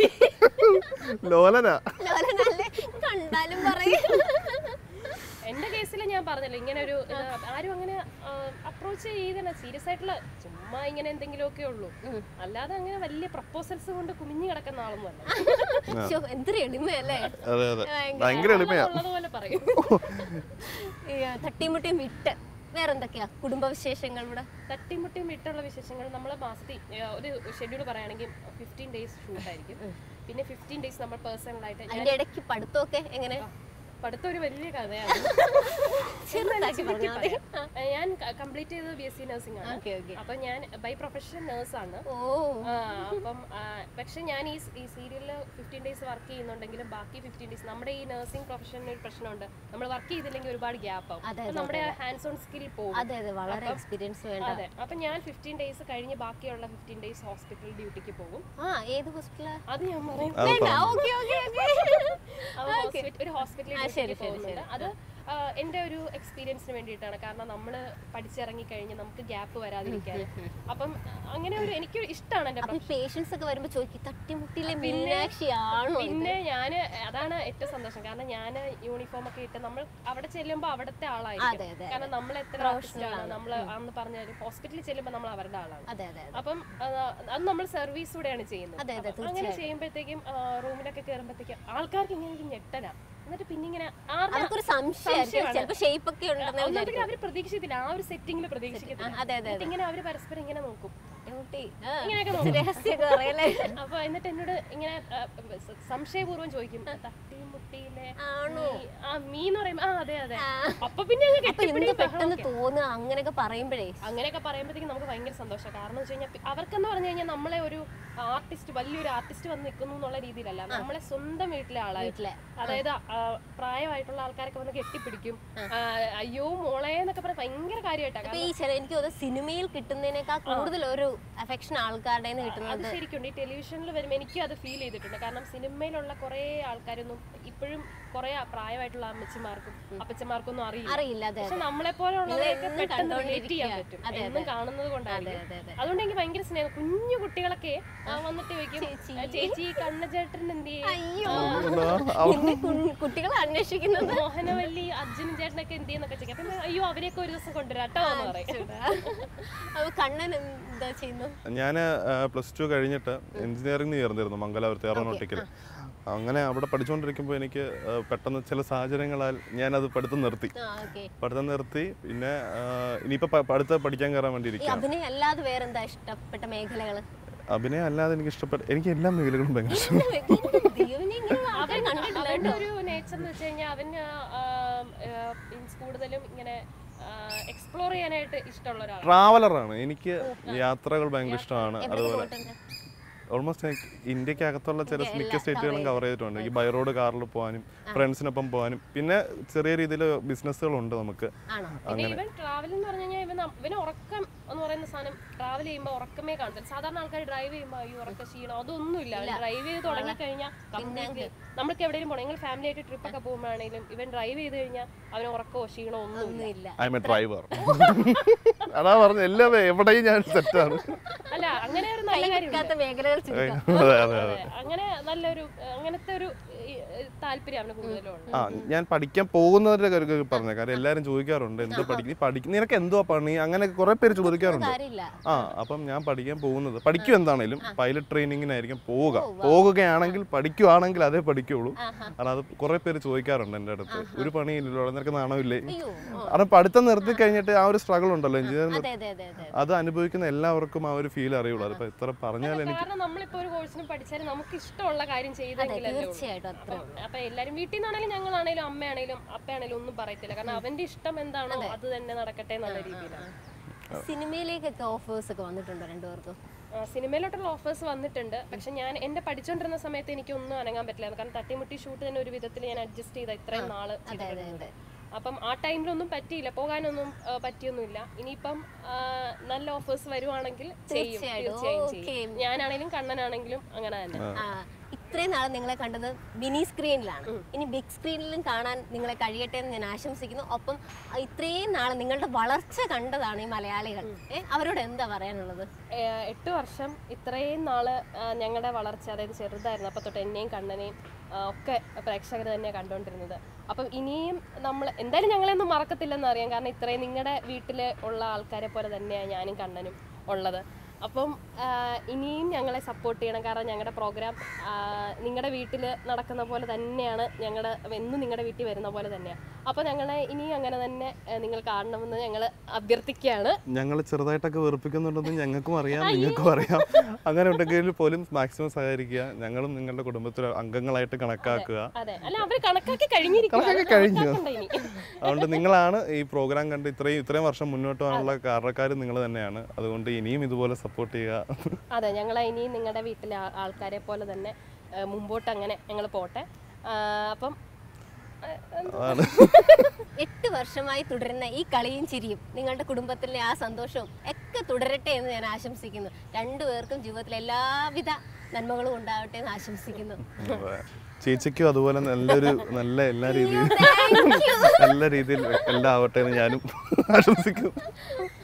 ലോലനാ ലോലനല്ലേ കണ്ടാലും പറയും എന്റെ കേസിൽ ഞാൻ പറഞ്ഞല്ലോ ഇങ്ങനെ ഒരു ഇത് ആരും അങ്ങനെ അപ്രോച്ച് ചെയ്തല്ല സീരിയസ് ആയിട്ടുള്ള ചുമ്മാ ഇങ്ങനെ എന്തെങ്കിലുമൊക്കെ ഉള്ളൂ അല്ലാതെ അങ്ങനെ വലിയ പ്രപ്പോസൽസ് കൊണ്ട് കുമിഞ്ഞു കിടക്കുന്ന ആളൊന്നും അല്ല ശ്ശോ, എന്തൊരു എളിമയല്ലേ അതെ അതെ ഭയങ്കര എളിമയാ ഉള്ളതുപോലെ പറയും ഈ തട്ടിമുട്ടിയും വിട്ട് വേറെന്തൊക്കെയാ കുടുംബ വിശേഷങ്ങൾ ഇവിടെ തട്ടിമുട്ടിയും വിട്ടുള്ള വിശേഷങ്ങൾ നമ്മൾ മാസത്തിൽ ഏ, ഒരു ഷെഡ്യൂൾ പറയുകയാണെങ്കിൽ ഫിഫ്റ്റീൻ ഡേയ്സ് ഷൂട്ട് ആയിരിക്കും പിന്നെ ഫിഫ്റ്റീൻ ഡേയ്സ് നമ്മൾ പേഴ്സണലായിട്ട് അതിന്റെ ഇടയ്ക്ക് പഠിത്തമൊക്കെ എങ്ങനെ പഠിത്തം ഒരു വലിയ കഥയാണ് ചെറുതാക്കി പറഞ്ഞാൽ മതി ഏ, ഞാൻ കംപ്ലീറ്റ് ചെയ്തത് ബി എസ് സി നഴ്സിംഗ് ആണ് ഓക്കെ ഓക്കെ അപ്പൊ ഞാൻ ബൈ പ്രൊഫഷൻ നേഴ്സാണ് ഓ ആ, അപ്പം ആ, പക്ഷെ ഞാൻ ഈ ഈ സീരിയലിൽ ഫിഫ്റ്റീൻ ഡേയ്സ് വർക്ക് ചെയ്യുന്നുണ്ടെങ്കിലും ബാക്കി ഫിഫ്റ്റീൻ ഡേയ്സ് നമ്മുടെ ഈ നഴ്സിംഗ് പ്രൊഫഷന് ഒരു പ്രശ്നമുണ്ട് നമ്മൾ വർക്ക് ചെയ്തില്ലെങ്കിൽ ഒരുപാട് ഗ്യാപ്പ് ആവും അതെ, അപ്പൊ നമ്മുടെ ഹാൻഡ്സ് ഓൺ സ്കിൽ പോകും അതെ അതെ വളരെ എക്സ്പീരിയൻസ് വേണ്ട അതെ അപ്പൊ ഞാൻ ഫിഫ്റ്റീൻ ഡേയ്സ് കഴിഞ്ഞ് ബാക്കിയുള്ള ഫിഫ്റ്റീൻ ഡേയ്സ് ഹോസ്പിറ്റൽ ഡ്യൂട്ടിക്ക് പോകും ആ ഏത് ഹോസ്പിറ്റലാ അത് ഞാൻ പറയും അത് വേണ്ട പറഞ്ഞു ഓക്കെ ഓക്കെ ഓക്കെ അത് ഹോസ്പിറ്റൽ- ഒരു ഹോസ്പിറ്റലിൽ ആ, ശരി, ഡ്യൂട്ടിക്ക് ശരി, പോകുന്നുണ്ട് അത് ആ, എൻ്റെ ഒരു എക്സ്പീരിയൻസിന് വേണ്ടിയിട്ടാണ് കാരണം നമ്മൾ പഠിച്ചിറങ്ങി കഴിഞ്ഞ് നമുക്ക് ഗ്യാപ്പ് വരാതിരിക്കാൻ അപ്പം അങ്ങനെ ഒരു എനിക്ക് ഇഷ്ടമാണ് എൻ്റെ അപ്പൊ പേഷ്യൻസ് ഒക്കെ വരുമ്പോ ചോദിക്കും തട്ടിമുട്ടിയിലെ മീനാക്ഷിയാണോ ഇത്? പിന്നെ ഞാൻ അതാണ് ഏറ്റവും സന്തോഷം കാരണം ഞാൻ യൂണിഫോം ഒക്കെ ഇട്ട് നമ്മൾ അവിടെ ചെല്ലുമ്പോൾ അവിടുത്തെ അതെ, ആളായിരിക്കും അതെ, കാരണം നമ്മൾ എത്ര ആർട്ടിസ്റ്റാണ് നമ്മൾ അന്ന് പറഞ്ഞാൽ ഹോസ്പിറ്റലിൽ ചെല്ലുമ്പോൾ നമ്മൾ അവരുടെ ആളാണ് അതെ അതെ അതെ അപ്പം ആ, അത് നമ്മൾ സർവീസൂടെയാണ് ചെയ്യുന്നത് അതെ, അതെ, അപ്പം അങ്ങനെ ചെയ്യുമ്പോഴത്തേക്കും റൂമിലൊക്കെ കയറുമ്പോഴത്തേക്കും ആൾക്കാർക്ക് ഇങ്ങനെ ഒരു ഞെട്ടല എന്നിട്ട് പിന്നെ ഇങ്ങനെ ആരുടെ അവർക്കൊരു സംശയമായിരിക്കും ചിലപ്പോ ഷേപ്പ് ഒക്കെ ഉണ്ടെന്ന് ഒന്നാമത്തേക്ക് അവര് പ്രതീക്ഷിച്ചില്ല ആ ഒരു സെറ്റിംഗിൽ പ്രതീക്ഷിക്കത്തില്ല ആ, അതെ, അതെ, എന്നിട്ട് ഇങ്ങനെ അവര് പരസ്പരം ഇങ്ങനെ നോക്കും ഡ്യൂട്ടി ഇങ്ങനെയൊക്കെ കുറച്ച് രഹസ്യമൊക്കെ പറയല്ലേ അപ്പൊ എന്നിട്ട് എന്നോട് ഇങ്ങനെ ആ, സ- സംശയപൂർവ്വം ചോദിക്കും തട്ടിയും മുട്ടിയിലെ ആണോ? മീ- ആ മീ എന്ന് പറയുമ്പോ ആ അതെ അതെ അപ്പൊ പിന്നെ അങ്ങ് അപ്പൊ എന്ത് കെട്ടിപ്പിടിയും പെട്ടെന്ന് ബഹളമൊക്കെ. തോന്നുക അങ്ങനെയൊക്കെ പറയുമ്പോഴേ അങ്ങനെയൊക്കെ പറയുമ്പോഴത്തേക്കും നമുക്ക് ഭയങ്കര സന്തോഷം കാരണം എന്ന് വെച്ച് കഴിഞ്ഞാൽ അവർക്കെന്ന് പറഞ്ഞു കഴിഞ്ഞാൽ നമ്മളെ ഒരു ആർട്ടിസ്റ്റ് വലിയൊരു ആർട്ടിസ്റ്റ് വന്ന് നിൽക്കുന്നു എന്നുള്ള രീതിയിലല്ല നമ്മളെ സ്വന്തം വീട്ടിലെ ആളായിട്ട് വീട്ടിലെ അതായത് ആ, പ്രായമായിട്ടുള്ള ആൾക്കാരൊക്കെ വന്ന് കെട്ടിപ്പിടിക്കും ആ, അയ്യോ മോളെ എന്നൊക്കെ പറഞ്ഞ ഭയങ്കര കാര്യമായിട്ടാണ് അപ്പൊ ഈ ചില എനിക്ക് തോന്നുന്നു സിനിമയിൽ കിട്ടുന്നതിനേക്കാൾ കൂടുതൽ ഒരു അഫെക്ഷൻ ആൾക്കാരുടെ കയ്യിൽ നിന്ന് അത് കിട്ടുന്നത് ശരിക്കുണ്ട് ഈ ടെലിവിഷനിൽ വരുമ്പോൾ എനിക്ക് അത് ഫീൽ ചെയ്തിട്ടുണ്ട് കാരണം സിനിമയിലുള്ള കുറേ ആൾക്കാരൊന്നും ഇപ്പോഴും കുറേ പ്രായമായിട്ടുള്ള അമ്മച്ചിമാർക്കും അപ്പച്ചമാർക്കൊന്നും അറിയില്ല അറിയില്ല അതെ പക്ഷെ നമ്മളെ പോലുള്ളവരെയൊക്കെ എന്നും പെട്ടെന്ന് റിലേറ്റ് ചെയ്യാൻ കണ്ടോണ്ടിരിക്കുക. പറ്റും അതെ, എന്നും കാണുന്നത് കൊണ്ടായിരിക്കും അതെ അതെ അതുകൊണ്ട് എനിക്ക് ഭയങ്കര സ്നേഹം കുഞ്ഞു കുട്ടികളൊക്കെ ആ, വന്നിട്ട് ചോദിക്കും ചേച്ചി. "ആ, ചേച്ചി കണ്ണചേട്ടൻ എന്ത് ചെയ്യും അയ്യോ അവ- എന്റെ കുഞ്ഞ് കുട്ടികളെ അന്വേഷിക്കുന്നത് മോഹനവല്ലി അർജുനും ചേട്ടനൊക്കെ എന്ത് ചെയ്യുന്നൊക്കെ ചോദിക്കും അപ്പം ഞാൻ, അയ്യോ അവരെയൊക്കെ ഒരു ദിവസം കൊണ്ടുവരാട്ടോ എന്ന് പറയും അപ്പൊ കണ്ണൻ എന്താ ചെയ്യുന്നു ഞാൻ പ്ലസ് ടു കഴിഞ്ഞിട്ട് എഞ്ചിനീയറിംഗ് ചേർന്നിരുന്നു മംഗലാപുരത്ത് എയറോനോട്ടിക്കൽ അങ്ങനെ അവിടെ പഠിച്ചുകൊണ്ടിരിക്കുമ്പോൾ എനിക്ക് ആ, പെട്ടെന്ന് ചില സാഹചര്യങ്ങളാൽ ഞാനത് പഠിത്തം നിർത്തി ആ ഓക്കെ പഠിത്തം നിർത്തി പിന്നെ ആ, ഇനിയിപ്പോൾ പ- പഠിത്തം പഠിക്കാൻ കയറാൻ വേണ്ടി ഈ ഇരിക്കുകയാണ് അഭിനയം അല്ലാതെ വേറെന്താ ഇഷ്ടപ്പെട്ട മേഖലകള് അഭിനയം അല്ലാതെ എനിക്ക് ഇഷ്ടപ്പെട്ട എനിക്ക് എല്ലാ മേഖലകളും ഭയങ്കര ഇഷ്ടം ദൈവമേ, ഇങ്ങനെ ആൾക്കാരെ അവൻ കണ്ടിട്ടില്ല അവന്റെ ഒരു നേച്ചർ എന്ന് വെച്ച് കഴിഞ്ഞാൽ അവൻ കൂടുതലും ഇങ്ങനെ എക്സ്പ്ലോർ ചെയ്യാനായിട്ട് ഇഷ്ടമുള്ള ഒരാളാണ് ട്രാവലറാണ് എനിക്ക് യാത്രകൾ ഭയങ്കര ഇഷ്ടമാണ് എവിടെ അതുപോലെ പോയിട്ടുണ്ട് ഓൾമോസ്റ്റ് ഇന്ത്യക്കകത്തുള്ള ചില മിക്ക സ്റ്റേറ്റുകളും കവർ ചെയ്തിട്ടുണ്ട് ഈ ബൈ റോഡ് കാറിൽ പോകാനും ഫ്രണ്ട്സിനൊപ്പം പോകാനും പിന്നെ ചെറിയ രീതിയിൽ ബിസിനസ്സുകളുണ്ട് നമുക്ക് ആണോ പിന്നെ ഇവൻ ട്രാവൽ എന്ന് പറഞ്ഞു കഴിഞ്ഞാൽ ഇവൻ നം- ഇവന് ഉറക്കം എന്ന് പറയുന്ന സാധനം ട്രാവൽ ചെയ്യുമ്പോൾ ഉറക്കമേ കാണത്തില്ല സാധാരണ ആൾക്കാർ ഡ്രൈവ് ചെയ്യുമ്പോൾ ഈ ഉറക്ക ക്ഷീണം അതൊന്നുമില്ല അവൻ ഡ്രൈവ് ചെയ്ത് തുടങ്ങി കഴിഞ്ഞാൽ കംപ്ലീറ്റ്ലി നമ്മൾക്ക് എവിടെയും പോകണം നിങ്ങൾ ഫാമിലി ആയിട്ട് ട്രിപ്പ് ഒക്കെ പോകുമ്പോഴാണെങ്കിലും ഇവൻ ഡ്രൈവ് ചെയ്ത് കഴിഞ്ഞാൽ അവന് ഉറക്കമോ ക്ഷീണോ ഒന്നുമില്ല ഒന്നുമില്ല ഐ എം എ ഡ്രൈവർ അതാ പറഞ്ഞ എല്ലാ എവിടെയും ഞാൻ സെറ്റാണ് അല്ല അങ്ങനെ ഒരു നല്ല കാര്യം ഇല്ലാത്ത മേഖലകൾ ചുരുക്കം അതെ അതെ അതെ അങ്ങനെ നല്ലൊരു അങ്ങനത്തെ ഒരു ഈ, താല്പര്യം അവന് കൂടുതലും ഉണ്ട് ആ ഞാൻ പഠിക്കാൻ പോകുന്നവരുടെ കാര്യം പറഞ്ഞ കാര്യം എല്ലാവരും ചോദിക്കാറുണ്ട് എന്ത് പഠിക്കും നീ പഠിക്കും നിനക്ക് എന്തുവാ പണി അങ്ങനെ കുറെ പേര് ചോദിക്കാറുണ്ട് ചോദിക്കാറുണ്ട് കാര്യമില്ല ആ അപ്പം ഞാൻ പഠിക്കാൻ പോകുന്നത് പഠിക്കും എന്താണേലും പൈലറ്റ് ട്രെയിനിങ്ങിനായിരിക്കും പോവുക പോകുകയാണെങ്കിൽ പഠിക്കുവാണെങ്കിൽ അതേ പഠിക്കുള്ളൂ കാരണം അത് കുറെ പേര് ചോദിക്കാറുണ്ട് എൻ്റെ അടുത്ത് ഒരു പണിയില്ലല്ലോ നിനക്ക് നാണമില്ലേ അയ്യോ കാരണം പഠിത്തം നിർത്തി കഴിഞ്ഞിട്ട് ആ ഒരു സ്ട്രഗിൾ ഉണ്ടല്ലോ എഞ്ചിനീയറിംഗ് അതെ അതെ അതെ അതെ അത് അനുഭവിക്കുന്ന എല്ലാവർക്കും ആ ഒരു ഫീൽ അറിയുള്ളൂ അതിപ്പോ എത്ര പറഞ്ഞാൽ എനിക്ക് കാരണം നമ്മളിപ്പോ ഒരു കോഴ്സിന് പഠിച്ചാൽ നമുക്ക് ഇഷ്ടമുള്ള കാര്യം ചെയ്തെങ്കിലല്ലേ ഉള്ളൂ. തീർച്ചയായിട്ടും അത്ര അപ്പം അപ്പൊ എല്ലാരും വീട്ടിൽ നിന്നാണെങ്കിലും ഞങ്ങളാണേലും അമ്മയാണേലും അപ്പയാണേലും ഒന്നും പറയത്തില്ല കാരണം അവന്റെ ഇഷ്ടം എന്താണോ അത് തന്നെ നടക്കട്ടെ എന്നുള്ള രീതിയിലാണ് സിനിമയിലേക്കൊക്കെ ഓഫേഴ്സ് ഒക്കെ വന്നിട്ടുണ്ടോ രണ്ടുപേർക്കും ആ, സിനിമയിലോട്ടുള്ള ഓഫേഴ്സ് വന്നിട്ടുണ്ട് പക്ഷെ ഞാൻ എന്റെ പഠിച്ചുകൊണ്ടിരുന്ന സമയത്ത് എനിക്ക് ഒന്നും അനങ്ങാൻ പറ്റില്ലായിരുന്നു കാരണം തട്ടിമുട്ടി ഷൂട്ട് തന്നെ ഒരു വിധത്തിൽ ഞാൻ അഡ്ജസ്റ്റ് ചെയ്ത ഇത്രയും നാള് ചെയ്തിട്ടുള്ളത് അപ്പം ആ ടൈമിലൊന്നും പറ്റിയില്ല പോകാനൊന്നും ആ, പറ്റിയൊന്നുമില്ല ഇനിയിപ്പം ആ, നല്ല ഓഫേഴ്സ് വരുവാണെങ്കിൽ ചെയ്യും തീർച്ചയായിട്ടും. തീർച്ചയായും ഓക്കേ. ചെയ്യും ഞാനാണെങ്കിലും കണ്ണനാണെങ്കിലും അങ്ങനെ തന്നെ ആ, ഇത്രയും നാൾ നിങ്ങളെ കണ്ടത് മിനി സ്ക്രീനിലാണ് ഇനി ബിഗ് സ്ക്രീനിലും കാണാൻ നിങ്ങളെ കഴിയട്ടെ എന്ന് ഞാൻ ആശംസിക്കുന്നു ഒപ്പം ആ, ഇത്രയും നാൾ നിങ്ങളുടെ വളർച്ച കണ്ടതാണ് ഈ മലയാളികൾ ഏ, അവരോട് എന്താ പറയാനുള്ളത് ഏഹ് എട്ട് വർഷം ഇത്രയും നാള് ഞങ്ങളുടെ വളർച്ച അതായത് ചെറുതായിരുന്നു അപ്പോൾ തൊട്ട് എന്നെയും കണ്ണനെയും ആ, ഒക്കെ പ്രേക്ഷകർ തന്നെയാണ് കണ്ടുകൊണ്ടിരുന്നത് അപ്പം ഇനിയും നമ്മൾ എന്തായാലും ഞങ്ങളെയൊന്നും മറക്കത്തില്ലെന്ന് അറിയാം കാരണം ഇത്രയും നിങ്ങളുടെ വീട്ടിൽ ഉള്ള ആൾക്കാരെ പോലെ തന്നെയാണ് ഞാനും കണ്ണനും ഉള്ളത് അപ്പം ആ, ഇനിയും ഞങ്ങളെ സപ്പോർട്ട് ചെയ്യണം കാരണം ഞങ്ങളുടെ പ്രോഗ്രാം നിങ്ങളുടെ വീട്ടിൽ നടക്കുന്ന പോലെ തന്നെയാണ് ഞങ്ങളുടെ എന്നും നിങ്ങളുടെ വീട്ടിൽ വരുന്ന പോലെ തന്നെയാണ് അപ്പോൾ ഞങ്ങളെ ഇനിയും അങ്ങനെ തന്നെ ആ, നിങ്ങൾ കാണണമെന്ന് ഞങ്ങൾ അഭ്യർത്ഥിക്കുകയാണ് ഞങ്ങൾ ചെറുതായിട്ടൊക്കെ വെറുപ്പിക്കുന്നുണ്ടെന്ന് ഞങ്ങൾക്കും അറിയാം നിങ്ങൾക്കും അറിയാം അങ്ങനെ ഉണ്ടെങ്കിൽ പോലും മാക്സിമം സഹകരിക്കുക ഞങ്ങളും നിങ്ങളുടെ കുടുംബത്തിലെ അംഗങ്ങളായിട്ട് കണക്കാക്കുക അതെ അല്ല അവര് കണക്കാക്കി കഴിഞ്ഞിരിക്കും കണക്കാക്കി അത് കഴിഞ്ഞു. കണക്കാക്കണ്ട ഇനി. അതുകൊണ്ട് നിങ്ങളാണ് ഈ പ്രോഗ്രാം കണ്ട് ഇത്രയും ഇത്രയും വർഷം മുന്നോട്ട് പോകാനുള്ള കാരണക്കാരും നിങ്ങൾ തന്നെയാണ് അതുകൊണ്ട് ഇനിയും ഇതുപോലെ സപ്പോർട്ട് ചെയ്യുക അതെ ഞങ്ങളെ ഇനിയും നിങ്ങളുടെ വീട്ടിലെ ആ- ആൾക്കാരെ പോലെ തന്നെ ആ, മുമ്പോട്ട് അങ്ങനെ ഞങ്ങൾ പോട്ടെ ആ, അപ്പം ആ, എന്ത് അതാണ് എട്ട് വർഷമായി തുടരുന്ന ഈ കളിയും ചിരിയും നിങ്ങളുടെ കുടുംബത്തിലെ ആ സന്തോഷവും ഒക്കെ തുടരട്ടെ എന്ന് ഞാൻ ആശംസിക്കുന്നു രണ്ടുപേർക്കും ജീവിതത്തിൽ എല്ലാവിധ നന്മകളും ഉണ്ടാവട്ടെ എന്ന് ആശംസിക്കുന്നു ചേച്ചിക്കും അതുപോലെ നല്ലൊരു നല്ല എല്ലാ രീതിയിലും നല്ല രീതിയിൽ എല്ലാം ആവട്ടെ എന്ന് ഞാനും ആശംസിക്കുന്നു